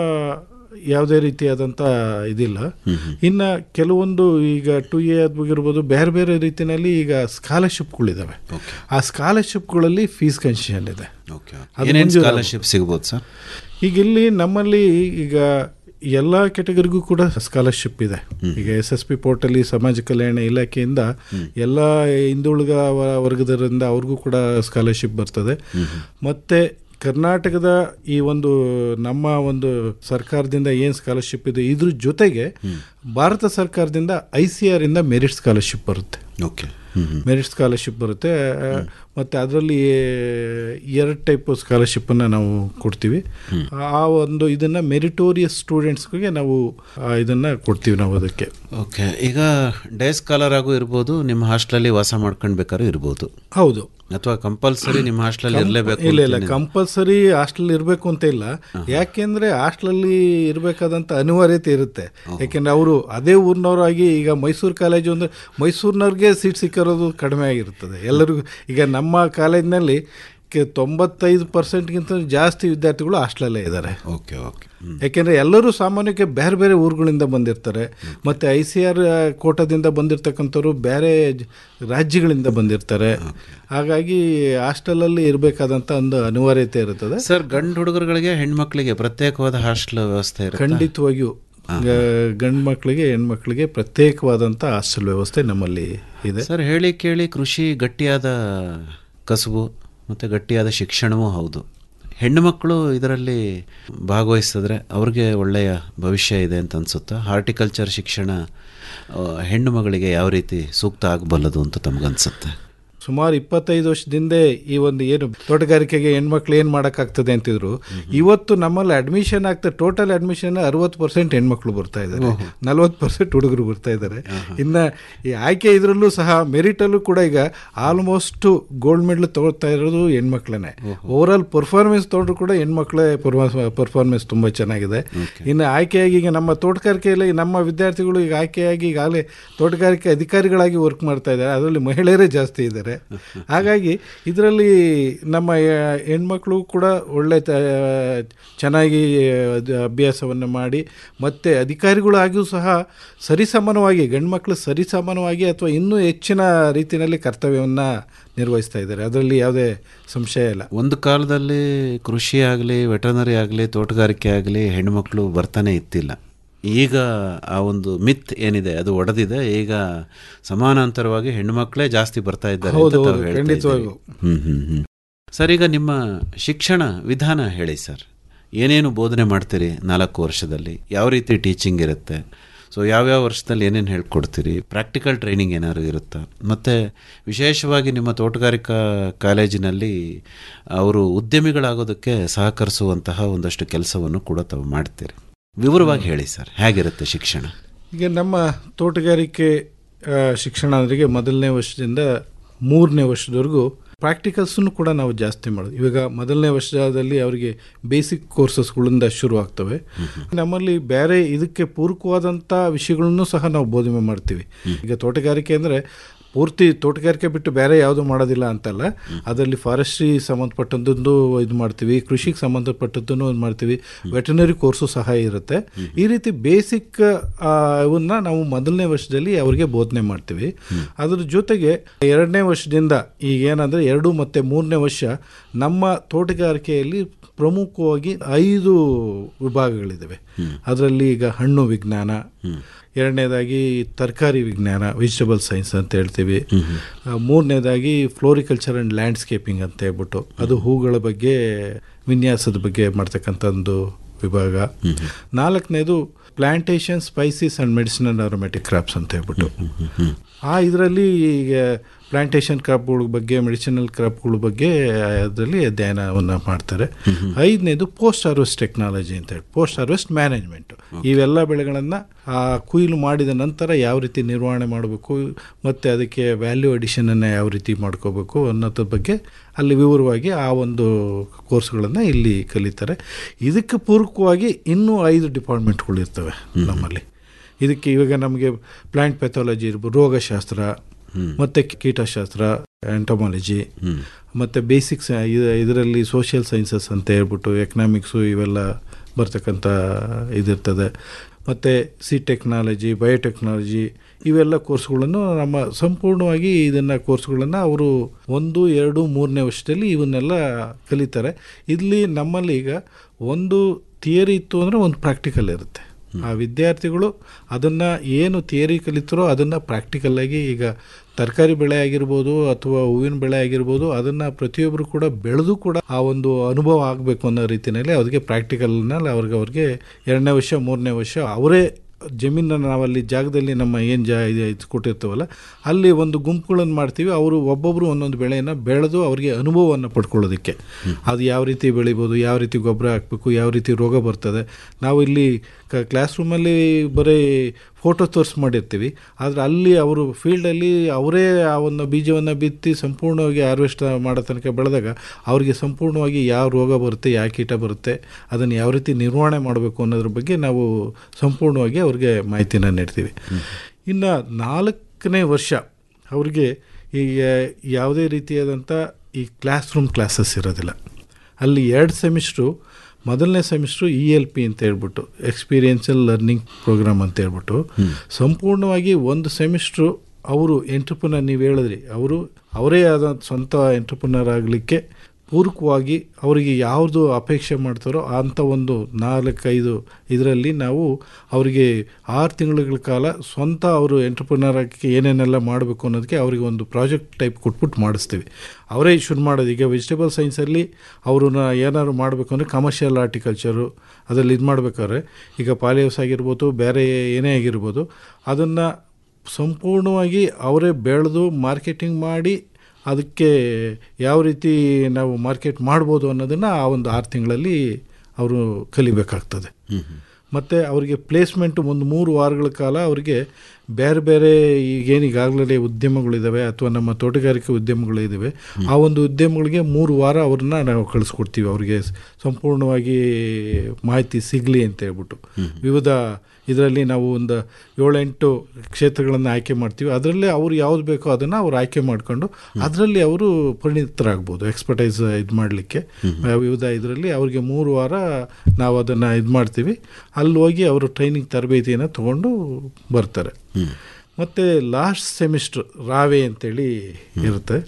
ಯಾವುದೇ ರೀತಿಯಾದಂಥ ಇದಿಲ್ಲ ಇನ್ನು ಕೆಲವೊಂದು ಈಗ ಟು ಎ ಆಗಿರ್ಬೋದು ಬೇರೆ ಬೇರೆ ರೀತಿಯಲ್ಲಿ ಈಗ ಸ್ಕಾಲರ್ಶಿಪ್ಗಳಿದ್ದಾವೆ ಆ ಸ್ಕಾಲರ್ಶಿಪ್ಗಳಲ್ಲಿ ಫೀಸ್ ಕನ್ಸೆಷನ್ ಇದೆ ಸ್ಕಾಲರ್ಶಿಪ್ ಸಿಗ್ಬೋದು ಸರ್ ಈಗ ಇಲ್ಲಿ ನಮ್ಮಲ್ಲಿ ಈಗ ಎಲ್ಲ ಕೆಟಗರಿಗೂ ಕೂಡ ಸ್ಕಾಲರ್ಶಿಪ್ ಇದೆ ಈಗ ಎಸ್ ಎಸ್ ಪಿ ಪೋರ್ಟಲ್ಲಿ ಸಮಾಜ ಕಲ್ಯಾಣ ಇಲಾಖೆಯಿಂದ ಎಲ್ಲ ಹಿಂದುಳಿದ ವರ್ಗದರಿಂದ ಅವ್ರಿಗೂ ಕೂಡ ಸ್ಕಾಲರ್ಶಿಪ್ ಬರ್ತದೆ ಮತ್ತು ಕರ್ನಾಟಕದ ಈ ಒಂದು ನಮ್ಮ ಒಂದು ಸರ್ಕಾರದಿಂದ ಏನು ಸ್ಕಾಲರ್ಶಿಪ್ ಇದೆ ಇದ್ರ ಜೊತೆಗೆ ಭಾರತ ಸರ್ಕಾರದಿಂದ ಐ ಸಿ ಆರ್ ಇಂದ ಮೆರಿಟ್ ಸ್ಕಾಲರ್ಶಿಪ್ ಬರುತ್ತೆ ಓಕೆ ಮೆರಿಟ್ ಸ್ಕಾಲರ್ಶಿಪ್ ಬರುತ್ತೆ ಆ, ಮತ್ತು ಅದರಲ್ಲಿ ಎರಡು ಟೈಪ್ ಸ್ಕಾಲರ್ಶಿಪ್ಪನ್ನು ನಾವು ಕೊಡ್ತೀವಿ ಆ ಒಂದು ಇದನ್ನು ಮೆರಿಟೋರಿಯಸ್ ಸ್ಟೂಡೆಂಟ್ಸ್ಗೆ ನಾವು ಇದನ್ನು ಕೊಡ್ತೀವಿ ನಾವು ಅದಕ್ಕೆ ಓಕೆ ಈಗ ಡೇ ಸ್ಕಾಲರ್ ಆಗೂ ಇರ್ಬೋದು ನಿಮ್ಮ ಹಾಸ್ಟೆಲಲ್ಲಿ ವಾಸ ಮಾಡ್ಕೊಂಡು ಬೇಕಾದ್ರೂ ಇರ್ಬೋದು ಹೌದು ಅಥವಾ ಕಂಪಲ್ಸರಿ ನಿಮ್ಮ ಹಾಸ್ಟೆಲಲ್ಲಿ ಇರಲೇಬೇಕು ಇಲ್ಲ ಇಲ್ಲ ಕಂಪಲ್ಸರಿ ಹಾಸ್ಟೆಲ್ ಇರಬೇಕು ಅಂತ ಇಲ್ಲ ಯಾಕೆಂದ್ರೆ ಹಾಸ್ಟೆಲಲ್ಲಿ ಇರಬೇಕಾದಂಥ ಅನಿವಾರ್ಯತೆ ಇರುತ್ತೆ ಯಾಕೆಂದ್ರೆ ಅವರು ಅದೇ ಊರಿನವರಾಗಿ ಈಗ ಮೈಸೂರು ಕಾಲೇಜು ಅಂದ್ರೆ ಮೈಸೂರಿನವ್ರಿಗೆ ಸೀಟ್ ಸಿಕ್ಕಿರೋದು ಕಡಿಮೆ ಆಗಿರ್ತದೆ ಎಲ್ಲರಿಗೂ ಈಗ ನಮ್ಮ ಕಾಲೇಜಿನಲ್ಲಿ ಕೆ- ತೊಂಬತ್ತೈದು ಪರ್ಸೆಂಟ್ಗಿಂತ ಜಾಸ್ತಿ ವಿದ್ಯಾರ್ಥಿಗಳು ಹಾಸ್ಟೆಲಲ್ಲೇ ಇದ್ದಾರೆ ಓಕೆ ಓಕೆ ಯಾಕೆಂದರೆ ಎಲ್ಲರೂ ಸಾಮಾನ್ಯಕ್ಕೆ ಬೇರೆ ಬೇರೆ ಊರುಗಳಿಂದ ಬಂದಿರ್ತಾರೆ ಮತ್ತು ಐ ಸಿ ಆರ್ ಕೋಟದಿಂದ ಬಂದಿರತಕ್ಕಂಥವ್ರು ಬೇರೆ ಜ- ರಾಜ್ಯಗಳಿಂದ ಬಂದಿರ್ತಾರೆ ಹಾಗಾಗಿ ಹಾಸ್ಟೆಲಲ್ಲಿ ಇರಬೇಕಾದಂಥ ಒಂದು ಅನಿವಾರ್ಯತೆ ಇರುತ್ತದೆ ಸರ್ ಗಂಡು ಹುಡುಗರುಗಳಿಗೆ ಹೆಣ್ಮಕ್ಳಿಗೆ ಪ್ರತ್ಯೇಕವಾದ ಹಾಸ್ಟೆಲ್ ವ್ಯವಸ್ಥೆ ಇರುತ್ತೆ ಖಂಡಿತವಾಗಿಯೂ ಗ- ಗಂಡು ಮಕ್ಕಳಿಗೆ ಹೆಣ್ಮಕ್ಳಿಗೆ ಪ್ರತ್ಯೇಕವಾದಂಥ ಹಾಸ್ಟೆಲ್ ವ್ಯವಸ್ಥೆ ನಮ್ಮಲ್ಲಿ ಇದೆ ಸರ್ ಹೇಳಿ ಕೇಳಿ ಕೃಷಿ ಗಟ್ಟಿಯಾದ ಕಸುಬು ಮತ್ತು ಗಟ್ಟಿಯಾದ ಶಿಕ್ಷಣವೂ ಹೌದು ಹೆಣ್ಣು ಮಕ್ಕಳು ಇದರಲ್ಲಿ ಭಾಗವಹಿಸಿದ್ರೆ ಅವ್ರಿಗೆ ಒಳ್ಳೆಯ ಭವಿಷ್ಯ ಇದೆ ಅಂತ ಅನಿಸುತ್ತಾ ಹಾರ್ಟಿಕಲ್ಚರ್ ಶಿಕ್ಷಣ ಆ, ಹೆಣ್ಣು ಮಗಳಿಗೆ ಯಾವ ರೀತಿ ಸೂಕ್ತ ಆಗಬಲ್ಲದು ಅಂತ ತಮಗನ್ಸುತ್ತೆ ಸುಮಾರು ಇಪ್ಪತ್ತೈದು ವರ್ಷದಿಂದ ಈ ಒಂದು ಏನು ತೋಟಗಾರಿಕೆಗೆ ಹೆಣ್ಮಕ್ಳು ಏನು ಮಾಡೋಕ್ಕಾಗ್ತದೆ ಅಂತಿದ್ರು ಇವತ್ತು ನಮ್ಮಲ್ಲಿ ಅಡ್ಮಿಷನ್ ಆಗ್ತದೆ ಟೋಟಲ್ ಅಡ್ಮಿಷನ್ ಅರವತ್ತು ಪರ್ಸೆಂಟ್ ಹೆಣ್ಮಕ್ಳು ಬರ್ತಾ ಇದ್ದಾರೆ ನಲ್ವತ್ತು ಪರ್ಸೆಂಟ್ ಹುಡುಗರು ಬರ್ತಾ ಇದ್ದಾರೆ ಇನ್ನು ಈ ಆಯ್ಕೆ ಇದರಲ್ಲೂ ಸಹ ಮೆರಿಟಲ್ಲೂ ಕೂಡ ಈಗ ಆಲ್ಮೋಸ್ಟ್ ಗೋಲ್ಡ್ ಮೆಡಲ್ ತಗೊಳ್ತಾ ಇರೋದು ಹೆಣ್ಮಕ್ಳೇ ಓವರ್ ಆಲ್ ಪರ್ಫಾರ್ಮೆನ್ಸ್ ತೊಗೊಂಡ್ರು ಕೂಡ ಹೆಣ್ಮಕ್ಳೇ ಪರ್ಫಾರ್ಮೆನ್ಸ್ ತುಂಬ ಚೆನ್ನಾಗಿದೆ ಇನ್ನು ಆಯ್ಕೆಯಾಗಿ ಈಗ ನಮ್ಮ ತೋಟಗಾರಿಕೆಯಲ್ಲಿ ನಮ್ಮ ವಿದ್ಯಾರ್ಥಿಗಳು ಈಗ ಆಯ್ಕೆಯಾಗಿ ಈಗಾಗಲೇ ತೋಟಗಾರಿಕೆ ಅಧಿಕಾರಿಗಳಾಗಿ ವರ್ಕ್ ಮಾಡ್ತಾ ಇದ್ದಾರೆ ಅದರಲ್ಲಿ ಮಹಿಳೆಯರೇ ಜಾಸ್ತಿ ಇದ್ದಾರೆ ಹಾಗಾಗಿ ಇದರಲ್ಲಿ ನಮ್ಮ ಆ, ಹೆಣ್ಮಕ್ಳು ಕೂಡ ಒಳ್ಳೆ ತ- ಚೆನ್ನಾಗಿ ಅದು ಅಭ್ಯಾಸವನ್ನು ಮಾಡಿ ಮತ್ತು ಅಧಿಕಾರಿಗಳಾಗಿಯೂ ಸಹ ಸರಿಸಮಾನವಾಗಿ ಗಂಡ್ಮಕ್ಳು ಸರಿಸಮಾನವಾಗಿ ಅಥವಾ ಇನ್ನೂ ಹೆಚ್ಚಿನ ರೀತಿಯಲ್ಲಿ ಕರ್ತವ್ಯವನ್ನು ನಿರ್ವಹಿಸ್ತಾ ಇದ್ದಾರೆ ಅದರಲ್ಲಿ ಯಾವುದೇ ಸಂಶಯ ಇಲ್ಲ ಒಂದು ಕಾಲದಲ್ಲಿ ಕೃಷಿ ಆಗಲಿ ವೆಟರ್ನರಿ ಆಗಲಿ ತೋಟಗಾರಿಕೆ ಆಗಲಿ ಹೆಣ್ಮಕ್ಳು ಬರ್ತಾನೆ ಇತ್ತಿಲ್ಲ ಈಗ ಆ ಒಂದು ಮಿತ್ ಏನಿದೆ ಅದು ಒಡೆದಿದೆ ಈಗ ಸಮಾನಾಂತರವಾಗಿ ಹೆಣ್ಮಕ್ಳೇ ಜಾಸ್ತಿ ಬರ್ತಾ ಇದ್ದಾರೆ ಅಂತ ಹೌದು, ತಾವು ಹೌದು, ಹೇಳ್ತಾ ಖಂಡಿತವಾಗೂ. ಇದ್ದೀರಿ. ಹ್ಮ್ ಹ್ಮ್ ಹ್ಮ್ ಸರ್ ಈಗ ನಿಮ್ಮ ಶಿಕ್ಷಣ ವಿಧಾನ ಹೇಳಿ ಸರ್ ಏನೇನು ಬೋಧನೆ ಮಾಡ್ತೀರಿ ನಾಲ್ಕು ವರ್ಷದಲ್ಲಿ ಯಾವ ರೀತಿ ಟೀಚಿಂಗ್ ಇರುತ್ತೆ ಸೊ ಯಾವ್ಯಾವ ವರ್ಷದಲ್ಲಿ ಏನೇನು ಹೇಳ್ಕೊಡ್ತೀರಿ ಪ್ರಾಕ್ಟಿಕಲ್ ಟ್ರೈನಿಂಗ್ ಏನಾದ್ರು ಇರುತ್ತಾ ಮತ್ತು ವಿಶೇಷವಾಗಿ ನಿಮ್ಮ ತೋಟಗಾರಿಕಾ ಕಾಲೇಜಿನಲ್ಲಿ ಅವರು ಉದ್ಯಮಿಗಳಾಗೋದಕ್ಕೆ ಸಹಕರಿಸುವಂತಹ ಒಂದಷ್ಟು ಕೆಲಸವನ್ನು ಕೂಡ ತಾವು ಮಾಡ್ತೀರಿ ವಿವರವಾಗಿ ಹೇಳಿ ಸರ್ ಹೇಗಿರುತ್ತೆ ಶಿಕ್ಷಣ ಈಗ ನಮ್ಮ ತೋಟಗಾರಿಕೆ ಆ, ಶಿಕ್ಷಣ ಅಂದ್ರೆ ಮೊದಲನೇ ವರ್ಷದಿಂದ ಮೂರನೇ ವರ್ಷದವರೆಗೂ ಪ್ರಾಕ್ಟಿಕಲ್ಸನ್ನು ಕೂಡ ನಾವು ಜಾಸ್ತಿ ಮಾಡೋದು ಇವಾಗ ಮೊದಲನೇ ವರ್ಷದಲ್ಲಿ ಅವರಿಗೆ ಬೇಸಿಕ್ ಕೋರ್ಸಸ್ಗಳಿಂದ ಶುರು ಆಗ್ತವೆ ನಮ್ಮಲ್ಲಿ ಬೇರೆ ಇದಕ್ಕೆ ಪೂರಕವಾದಂಥ ವಿಷಯಗಳನ್ನು ಸಹ ನಾವು ಬೋಧನೆ ಮಾಡ್ತೀವಿ ಈಗ ತೋಟಗಾರಿಕೆ ಅಂದರೆ ಪೂರ್ತಿ ತೋಟಗಾರಿಕೆ ಬಿಟ್ಟು ಬೇರೆ ಯಾವುದು ಮಾಡೋದಿಲ್ಲ ಅಂತಲ್ಲ ಅದರಲ್ಲಿ ಫಾರೆಸ್ಟ್ರಿ ಸಂಬಂಧಪಟ್ಟದ್ದು ಇದು ಮಾಡ್ತೀವಿ ಕೃಷಿಗೆ ಸಂಬಂಧಪಟ್ಟದ್ದನ್ನು ಇದು ಮಾಡ್ತೀವಿ ವೆಟನರಿ ಕೋರ್ಸು ಸಹ ಇರುತ್ತೆ ಈ ರೀತಿ ಬೇಸಿಕ್ ಇವನ್ನ ನಾವು ಮೊದಲನೇ ವರ್ಷದಲ್ಲಿ ಅವರಿಗೆ ಬೋಧನೆ ಮಾಡ್ತೀವಿ ಅದ್ರ ಜೊತೆಗೆ ಎರಡನೇ ವರ್ಷದಿಂದ ಈಗ ಏನಂದ್ರೆ ಎರಡು ಮತ್ತೆ ಮೂರನೇ ವರ್ಷ ನಮ್ಮ ತೋಟಗಾರಿಕೆಯಲ್ಲಿ ಪ್ರಮುಖವಾಗಿ ಐದು ವಿಭಾಗಗಳಿದ್ದಾವೆ ಅದರಲ್ಲಿ ಈಗ ಹಣ್ಣು ವಿಜ್ಞಾನ ಎರಡನೇದಾಗಿ ತರಕಾರಿ ವಿಜ್ಞಾನ ವೆಜಿಟಬಲ್ ಸೈನ್ಸ್ ಅಂತ ಹೇಳ್ತೀವಿ ಆ, ಮೂರನೇದಾಗಿ ಫ್ಲೋರಿಕಲ್ಚರ್ ಆ್ಯಂಡ್ ಲ್ಯಾಂಡ್ಸ್ಕೇಪಿಂಗ್ ಅಂತ ಹೇಳ್ಬಿಟ್ಟು ಅದು ಹೂಗಳ ಬಗ್ಗೆ ವಿನ್ಯಾಸದ ಬಗ್ಗೆ ಮಾಡ್ತಕ್ಕಂಥ ಒಂದು ವಿಭಾಗ ನಾಲ್ಕನೇದು plantation spices and medicinal aromatic crops ಅಂತ ಹೇಳ್ಬಿಟ್ಟು ಆ ಇದರಲ್ಲಿ ಈಗ ಪ್ಲಾಂಟೇಶನ್ ಕ್ರಾಪ್ಗಳ ಬಗ್ಗೆ ಮೆಡಿಸಿನಲ್ ಕ್ರಾಪ್ಗಳ ಬಗ್ಗೆ ಅದರಲ್ಲಿ ಅಧ್ಯಯನವನ್ನು ಮಾಡ್ತಾರೆ ಐದನೇದು ಪೋಸ್ಟ್ ಹಾರ್ವೆಸ್ಟ್ ಟೆಕ್ನಾಲಜಿ ಅಂತ ಹೇಳಿ ಪೋಸ್ಟ್ ಹಾರ್ವೆಸ್ಟ್ ಮ್ಯಾನೇಜ್ಮೆಂಟ್ ಇವೆಲ್ಲ ಬೆಳೆಗಳನ್ನು ಕುಯ್ಲು ಮಾಡಿದ ನಂತರ ಯಾವ ರೀತಿ ನಿರ್ವಹಣೆ ಮಾಡಬೇಕು ಮತ್ತು ಅದಕ್ಕೆ ವ್ಯಾಲ್ಯೂ ಅಡಿಷನನ್ನು ಯಾವ ರೀತಿ ಮಾಡ್ಕೋಬೇಕು ಅನ್ನೋದ್ರ ಬಗ್ಗೆ ಅಲ್ಲಿ ವಿವರವಾಗಿ ಆ ಒಂದು ಕೋರ್ಸ್ಗಳನ್ನು ಇಲ್ಲಿ ಕಲಿತಾರೆ ಇದಕ್ಕೆ ಪೂರಕವಾಗಿ ಇನ್ನೂ ಐದು ಡಿಪಾರ್ಟ್ಮೆಂಟ್ಗಳು ಇರ್ತವೆ ನಮ್ಮಲ್ಲಿ ಇದಕ್ಕೆ ಇವಾಗ ನಮಗೆ ಪ್ಲಾಂಟ್ ಪೆಥಾಲಜಿ ಇರ್ಬೋದು ರೋಗಶಾಸ್ತ್ರ ಮತ್ತು ಕೀಟಶಾಸ್ತ್ರ ಎಂಟಮಾಲಜಿ ಮತ್ತು ಬೇಸಿಕ್ಸ್ ಇದರಲ್ಲಿ ಸೋಷಿಯಲ್ ಸೈನ್ಸಸ್ ಅಂತ ಹೇಳ್ಬಿಟ್ಟು ಎಕನಾಮಿಕ್ಸು ಇವೆಲ್ಲ ಬರ್ತಕ್ಕಂಥ ಇದಿರ್ತದೆ ಮತ್ತು ಸಿ ಟೆಕ್ನಾಲಜಿ ಬಯೋಟೆಕ್ನಾಲಜಿ ಇವೆಲ್ಲ ಕೋರ್ಸ್ಗಳನ್ನು ನಮ್ಮ ಸಂಪೂರ್ಣವಾಗಿ ಇದನ್ನು ಕೋರ್ಸ್ಗಳನ್ನು ಅವರು ಒಂದು ಎರಡು ಮೂರನೇ ವರ್ಷದಲ್ಲಿ ಇವನ್ನೆಲ್ಲ ಕಲಿತಾರೆ ಇಲ್ಲಿ ನಮ್ಮಲ್ಲಿ ಈಗ ಒಂದು ಥಿಯರಿ ಇತ್ತು ಅಂದರೆ ಒಂದು ಪ್ರಾಕ್ಟಿಕಲ್ ಇರುತ್ತೆ ಆ ವಿದ್ಯಾರ್ಥಿಗಳು ಅದನ್ನು ಏನು ಥಿಯರಿ ಕಲಿತಾರೋ ಅದನ್ನು ಪ್ರಾಕ್ಟಿಕಲ್ಲಾಗಿ ಈಗ ತರಕಾರಿ ಬೆಳೆ ಆಗಿರ್ಬೋದು ಅಥವಾ ಹೂವಿನ ಬೆಳೆ ಆಗಿರ್ಬೋದು ಅದನ್ನು ಪ್ರತಿಯೊಬ್ಬರು ಕೂಡ ಬೆಳೆದು ಕೂಡ ಆ ಒಂದು ಅನುಭವ ಆಗಬೇಕು ಅನ್ನೋ ರೀತಿಯಲ್ಲಿ ಅದಕ್ಕೆ ಪ್ರಾಕ್ಟಿಕಲ್ನಲ್ಲಿ ಅವ್ರಿಗೆ ಅವ್ರಿಗೆ ಎರಡನೇ ವರ್ಷ ಮೂರನೇ ವರ್ಷ ಅವರೇ ಜಮೀನನ್ನು ನಾವಲ್ಲಿ ಜಾಗದಲ್ಲಿ ನಮ್ಮ ಏನು ಜಾ ಇದು ಇದು ಕೊಟ್ಟಿರ್ತೀವಲ್ಲ ಅಲ್ಲಿ ಒಂದು ಗುಂಪುಗಳನ್ನು ಮಾಡ್ತೀವಿ ಅವರು ಒಬ್ಬೊಬ್ಬರು ಒಂದೊಂದು ಬೆಳೆಯನ್ನು ಬೆಳೆದು ಅವರಿಗೆ ಅನುಭವವನ್ನು ಪಡ್ಕೊಳ್ಳೋದಕ್ಕೆ ಅದು ಯಾವ ರೀತಿ ಬೆಳಿಬೋದು ಯಾವ ರೀತಿ ಗೊಬ್ಬರ ಹಾಕಬೇಕು ಯಾವ ರೀತಿ ರೋಗ ಬರ್ತದೆ ನಾವು ಇಲ್ಲಿ ಕ ಕ್ಲಾಸ್ ರೂಮಲ್ಲಿ ಬರೀ ಫೋಟೋ ತೋರಿಸಿ ಮಾಡಿರ್ತೀವಿ ಆದರೆ ಅಲ್ಲಿ ಅವರು ಫೀಲ್ಡಲ್ಲಿ ಅವರೇ ಆ ಒಂದು ಬೀಜವನ್ನು ಬಿತ್ತಿ ಸಂಪೂರ್ಣವಾಗಿ ಹಾರ್ವೆಸ್ಟ್ ಮಾಡೋ ತನಕ ಬೆಳೆದಾಗ ಅವರಿಗೆ ಸಂಪೂರ್ಣವಾಗಿ ಯಾವ ರೋಗ ಬರುತ್ತೆ ಯಾವ ಕೀಟ ಬರುತ್ತೆ ಅದನ್ನು ಯಾವ ರೀತಿ ನಿರ್ವಹಣೆ ಮಾಡಬೇಕು ಅನ್ನೋದ್ರ ಬಗ್ಗೆ ನಾವು ಸಂಪೂರ್ಣವಾಗಿ ಅವ್ರಿಗೆ ಮಾಹಿತಿನ ನೀಡ್ತೀವಿ ಇನ್ನು ನಾಲ್ಕನೇ ವರ್ಷ ಅವ್ರಿಗೆ ಈಗ ಯಾವುದೇ ರೀತಿಯಾದಂಥ ಈ ಕ್ಲಾಸ್ ರೂಮ್ ಕ್ಲಾಸಸ್ ಇರೋದಿಲ್ಲ ಅಲ್ಲಿ ಎರಡು ಸೆಮಿಸ್ಟ್ರು ಮೊದಲನೇ ಸೆಮಿಸ್ಟ್ರು ಇ ಎಲ್ ಪಿ ಅಂತ ಹೇಳ್ಬಿಟ್ಟು ಎಕ್ಸ್ಪೀರಿಯನ್ಷಿಯಲ್ ಲರ್ನಿಂಗ್ ಪ್ರೋಗ್ರಾಮ್ ಅಂತ ಹೇಳ್ಬಿಟ್ಟು ಸಂಪೂರ್ಣವಾಗಿ ಒಂದು ಸೆಮಿಸ್ಟ್ರು ಅವರು ಎಂಟ್ರಪ್ರನರ್ ನೀವು ಹೇಳಿದ್ರಿ ಅವರು ಅವರೇ ಆದ ಸ್ವಂತ ಎಂಟ್ರಪ್ರನರ್ ಆಗಲಿಕ್ಕೆ ಪೂರಕವಾಗಿ ಅವರಿಗೆ ಯಾವುದು ಅಪೇಕ್ಷೆ ಮಾಡ್ತಾರೋ ಅಂಥ ಒಂದು ನಾಲ್ಕೈದು ಇದರಲ್ಲಿ ನಾವು ಅವರಿಗೆ ಆರು ತಿಂಗಳ ಕಾಲ ಸ್ವಂತ ಅವರು ಎಂಟ್ರಪ್ರನರ್ ಆಗಿ ಏನೇನೆಲ್ಲ ಮಾಡಬೇಕು ಅನ್ನೋದಕ್ಕೆ ಅವರಿಗೆ ಒಂದು ಪ್ರಾಜೆಕ್ಟ್ ಟೈಪ್ ಕೊಟ್ಬಿಟ್ಟು ಮಾಡಿಸ್ತೀವಿ ಅವರೇ ಶುರು ಮಾಡೋದು ಈಗ ವೆಜಿಟೇಬಲ್ ಸೈನ್ಸಲ್ಲಿ ಅವ್ರನ್ನ ಏನಾದ್ರು ಮಾಡಬೇಕು ಅಂದರೆ ಕಮರ್ಷಿಯಲ್ ಆರ್ಟಿಕಲ್ಚರು ಅದರಲ್ಲಿ ಇದು ಮಾಡಬೇಕಾದ್ರೆ ಈಗ ಪಾಲಿಹೌಸ್ ಆಗಿರ್ಬೋದು ಬೇರೆ ಏನೇ ಆಗಿರ್ಬೋದು ಅದನ್ನು ಸಂಪೂರ್ಣವಾಗಿ ಅವರೇ ಬೆಳೆದು ಮಾರ್ಕೆಟಿಂಗ್ ಮಾಡಿ ಅದಕ್ಕೆ ಯಾವ ರೀತಿ ನಾವು ಮಾರ್ಕೆಟ್ ಮಾಡ್ಬೋದು ಅನ್ನೋದನ್ನು ಆ ಒಂದು ಆರು ತಿಂಗಳಲ್ಲಿ ಅವರು ಕಲಿಬೇಕಾಗ್ತದೆ ಮತ್ತು ಅವರಿಗೆ ಪ್ಲೇಸ್ಮೆಂಟು ಒಂದು ಮೂರು ವಾರಗಳ ಕಾಲ ಅವರಿಗೆ ಬೇರೆ ಬೇರೆ ಈಗೇನು ಈಗಾಗಲೇ ಉದ್ಯಮಗಳಿದ್ದಾವೆ ಅಥವಾ ನಮ್ಮ ತೋಟಗಾರಿಕೆ ಉದ್ಯಮಗಳಿದ್ದಾವೆ ಆ ಒಂದು ಉದ್ಯಮಗಳಿಗೆ ಮೂರು ವಾರ ಅವ್ರನ್ನ ನಾವು ಕಳಿಸ್ಕೊಡ್ತೀವಿ ಅವರಿಗೆ ಸಂಪೂರ್ಣವಾಗಿ ಮಾಹಿತಿ ಸಿಗಲಿ ಅಂತ ಹೇಳ್ಬಿಟ್ಟು ವಿವಿಧ ಇದರಲ್ಲಿ ನಾವು ಒಂದು ಏಳೆಂಟು ಕ್ಷೇತ್ರಗಳನ್ನು ಆಯ್ಕೆ ಮಾಡ್ತೀವಿ ಅದರಲ್ಲೇ ಅವ್ರು ಯಾವ್ದು ಬೇಕೋ ಅದನ್ನು ಅವ್ರು ಆಯ್ಕೆ ಮಾಡಿಕೊಂಡು ಅದರಲ್ಲಿ ಅವರು ಪರಿಣಿತರಾಗ್ಬೋದು ಎಕ್ಸ್ಪರ್ಟೈಸ್ ಇದು ಮಾಡಲಿಕ್ಕೆ ವಿವಿಧ ಇದರಲ್ಲಿ ಅವ್ರಿಗೆ ಮೂರು ವಾರ ನಾವು ಅದನ್ನು ಇದು ಮಾಡ್ತೀವಿ ಅಲ್ಲಿ ಹೋಗಿ ಅವರು ಟ್ರೈನಿಂಗ್ ತರಬೇತಿಯನ್ನು ತೊಗೊಂಡು ಬರ್ತಾರೆ ಮತ್ತು ಲಾಸ್ಟ್ ಸೆಮಿಸ್ಟ್ರ್ ರಾವೆ ಅಂತೇಳಿ ಇರುತ್ತೆ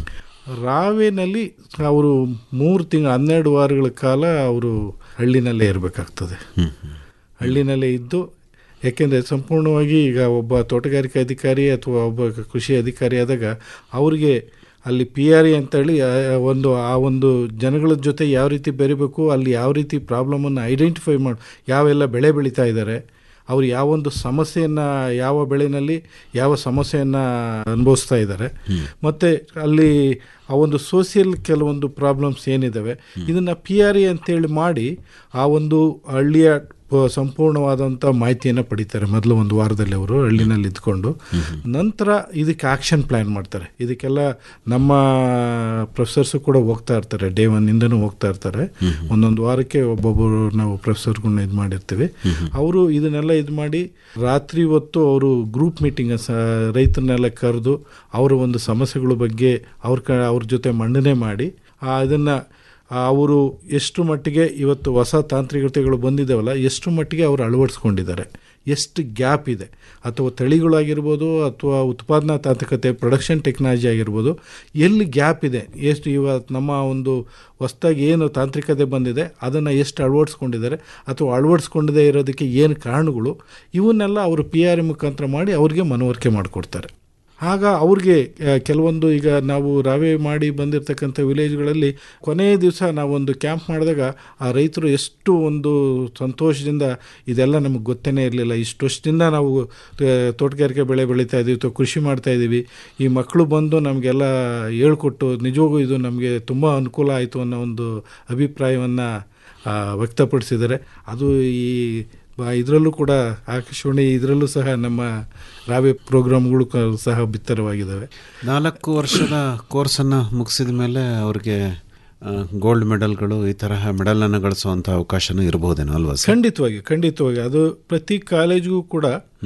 ರಾವೆನಲ್ಲಿ ಅವರು ಮೂರು ತಿಂಗಳು ಹನ್ನೆರಡು ವಾರಗಳ ಕಾಲ ಅವರು ಹಳ್ಳಿನಲ್ಲೇ ಇರಬೇಕಾಗ್ತದೆ ಹಳ್ಳಿನಲ್ಲೇ ಇದ್ದು ಯಾಕೆಂದರೆ ಸಂಪೂರ್ಣವಾಗಿ ಈಗ ಒಬ್ಬ ತೋಟಗಾರಿಕೆ ಅಧಿಕಾರಿ ಅಥವಾ ಒಬ್ಬ ಕೃಷಿ ಅಧಿಕಾರಿ ಆದಾಗ ಅವರಿಗೆ ಅಲ್ಲಿ ಪಿ ಆರ್ ಇ ಅಂತೇಳಿ ಆ, ಒಂದು ಆ ಒಂದು ಜನಗಳ ಜೊತೆ ಯಾವ ರೀತಿ ಬೆರಿಬೇಕು ಅಲ್ಲಿ ಯಾವ ರೀತಿ ಪ್ರಾಬ್ಲಮನ್ನು ಐಡೆಂಟಿಫೈ ಮಾಡಿ ಯಾವೆಲ್ಲ ಬೆಳೆ ಬೆಳೀತಾ ಇದ್ದಾರೆ ಅವ್ರು ಯಾವೊಂದು ಸಮಸ್ಯೆಯನ್ನು ಯಾವ ಬೆಳೆನಲ್ಲಿ ಯಾವ ಸಮಸ್ಯೆಯನ್ನು ಅನುಭವಿಸ್ತಾ ಇದ್ದಾರೆ ಮತ್ತು ಅಲ್ಲಿ ಆ ಒಂದು ಸೋಷಿಯಲ್ ಕೆಲವೊಂದು ಪ್ರಾಬ್ಲಮ್ಸ್ ಏನಿದ್ದಾವೆ ಇದನ್ನು ಪಿ ಆರ್ ಇ ಅಂತೇಳಿ ಮಾಡಿ ಆ ಒಂದು ಹಳ್ಳಿಯ ಪ- ಸಂಪೂರ್ಣವಾದಂಥ ಮಾಹಿತಿಯನ್ನು ಪಡಿತಾರೆ ಮೊದಲು ಒಂದು ವಾರದಲ್ಲಿ ಅವರು ಹಳ್ಳಿನಲ್ಲಿ ಇದ್ಕೊಂಡು ನಂತರ ಇದಕ್ಕೆ ಆ್ಯಕ್ಷನ್ ಪ್ಲ್ಯಾನ್ ಮಾಡ್ತಾರೆ ಇದಕ್ಕೆಲ್ಲ ನಮ್ಮ ಪ್ರೊಫೆಸರ್ಸು ಕೂಡ ಹೋಗ್ತಾ ಇರ್ತಾರೆ ಡೇ ಒನ್ನಿಂದನೂ ಹೋಗ್ತಾ ಇರ್ತಾರೆ ಒಂದೊಂದು ವಾರಕ್ಕೆ ಒಬ್ಬೊಬ್ಬರು ನಾವು ಪ್ರೊಫೆಸರ್ಗಳನ್ನ ಇದು ಮಾಡಿರ್ತೀವಿ ಅವರು ಇದನ್ನೆಲ್ಲ ಇದು ಮಾಡಿ ರಾತ್ರಿ ಹೊತ್ತು ಅವರು ಗ್ರೂಪ್ ಮೀಟಿಂಗ್ ರೈತರನ್ನೆಲ್ಲ ಕರೆದು ಅವರ ಒಂದು ಸಮಸ್ಯೆಗಳ ಬಗ್ಗೆ ಅವ್ರ ಕ ಅವ್ರ ಜೊತೆ ಮಂಡನೆ ಮಾಡಿ ಅದನ್ನು ಅವರು ಎಷ್ಟು ಮಟ್ಟಿಗೆ ಇವತ್ತು ಹೊಸ ತಾಂತ್ರಿಕತೆಗಳು ಬಂದಿದ್ದಾವಲ್ಲ ಎಷ್ಟು ಮಟ್ಟಿಗೆ ಅವರು ಅಳವಡಿಸ್ಕೊಂಡಿದ್ದಾರೆ ಎಷ್ಟು ಗ್ಯಾಪ್ ಇದೆ ಅಥವಾ ತಳಿಗಳಾಗಿರ್ಬೋದು ಅಥವಾ ಉತ್ಪಾದನಾ ತಾಂತ್ರಿಕತೆ ಪ್ರೊಡಕ್ಷನ್ ಟೆಕ್ನಾಲಜಿ ಆಗಿರ್ಬೋದು ಎಲ್ಲಿ ಗ್ಯಾಪ್ ಇದೆ ಎಷ್ಟು ಇವತ್ತು ನಮ್ಮ ಒಂದು ಹೊಸ್ದಾಗಿ ಏನು ತಾಂತ್ರಿಕತೆ ಬಂದಿದೆ ಅದನ್ನು ಎಷ್ಟು ಅಳವಡಿಸ್ಕೊಂಡಿದ್ದಾರೆ ಅಥವಾ ಅಳವಡಿಸ್ಕೊಂಡದೇ ಇರೋದಕ್ಕೆ ಏನು ಕಾರಣಗಳು ಇವನ್ನೆಲ್ಲ ಅವರು ಪಿ ಆರ್ ಎ ಮುಖಾಂತರ ಮಾಡಿ ಅವ್ರಿಗೆ ಮನವರಿಕೆ ಮಾಡಿಕೊಡ್ತಾರೆ ಆಗ ಅವ್ರಿಗೆ ಆ, ಕೆಲವೊಂದು ಈಗ ನಾವು ರಾವೆ ಮಾಡಿ ಬಂದಿರತಕ್ಕಂಥ ವಿಲೇಜ್ಗಳಲ್ಲಿ ಕೊನೆಯ ದಿವಸ ನಾವೊಂದು ಕ್ಯಾಂಪ್ ಮಾಡಿದಾಗ ಆ ರೈತರು ಎಷ್ಟು ಒಂದು ಸಂತೋಷದಿಂದ ಇದೆಲ್ಲ ನಮಗೆ ಗೊತ್ತೇ ಇರಲಿಲ್ಲ ಇಷ್ಟು ವರ್ಷದಿಂದ ನಾವು ಆ, ತೋಟಗಾರಿಕೆ ಬೆಳೆ ಬೆಳೀತಾ ಇದ್ದೀವಿ ಅಥವಾ ಕೃಷಿ ಮಾಡ್ತಾ ಇದ್ದೀವಿ ಈ ಮಕ್ಕಳು ಬಂದು ನಮಗೆಲ್ಲ ಹೇಳ್ಕೊಟ್ಟು ನಿಜವಾಗೂ ಇದು ನಮಗೆ ತುಂಬ ಅನುಕೂಲ ಆಯಿತು ಅನ್ನೋ ಒಂದು ಅಭಿಪ್ರಾಯವನ್ನು ವ್ಯಕ್ತಪಡಿಸಿದ್ದಾರೆ ಅದು ಈ ಇದರಲ್ಲೂ ಕೂಡ ಆಕಾಶವಾಣಿ ಇದರಲ್ಲೂ ಸಹ ನಮ್ಮ ರಾವೆ ಪ್ರೋಗ್ರಾಮ್ಗಳು ಕ- ಸಹ ಬಿತ್ತರವಾಗಿದ್ದಾವೆ ನಾಲ್ಕು ವರ್ಷದ ಕೋರ್ಸನ್ನು ಮುಗಿಸಿದ ಮೇಲೆ ಅವ್ರಿಗೆ ಗೋಲ್ಡ್ ಮೆಡಲ್ಗಳು ಈ ತರಹ ಮೆಡಲನ್ನು ಗಳಿಸುವಂಥ ಅವಕಾಶನೂ ಇರಬಹುದೇನೋ ಅಲ್ವಾ ಸರ್ ಖಂಡಿತವಾಗಿ ಖಂಡಿತವಾಗಿ ಅದು ಪ್ರತಿ ಕಾಲೇಜ್ಗೂ ಕೂಡ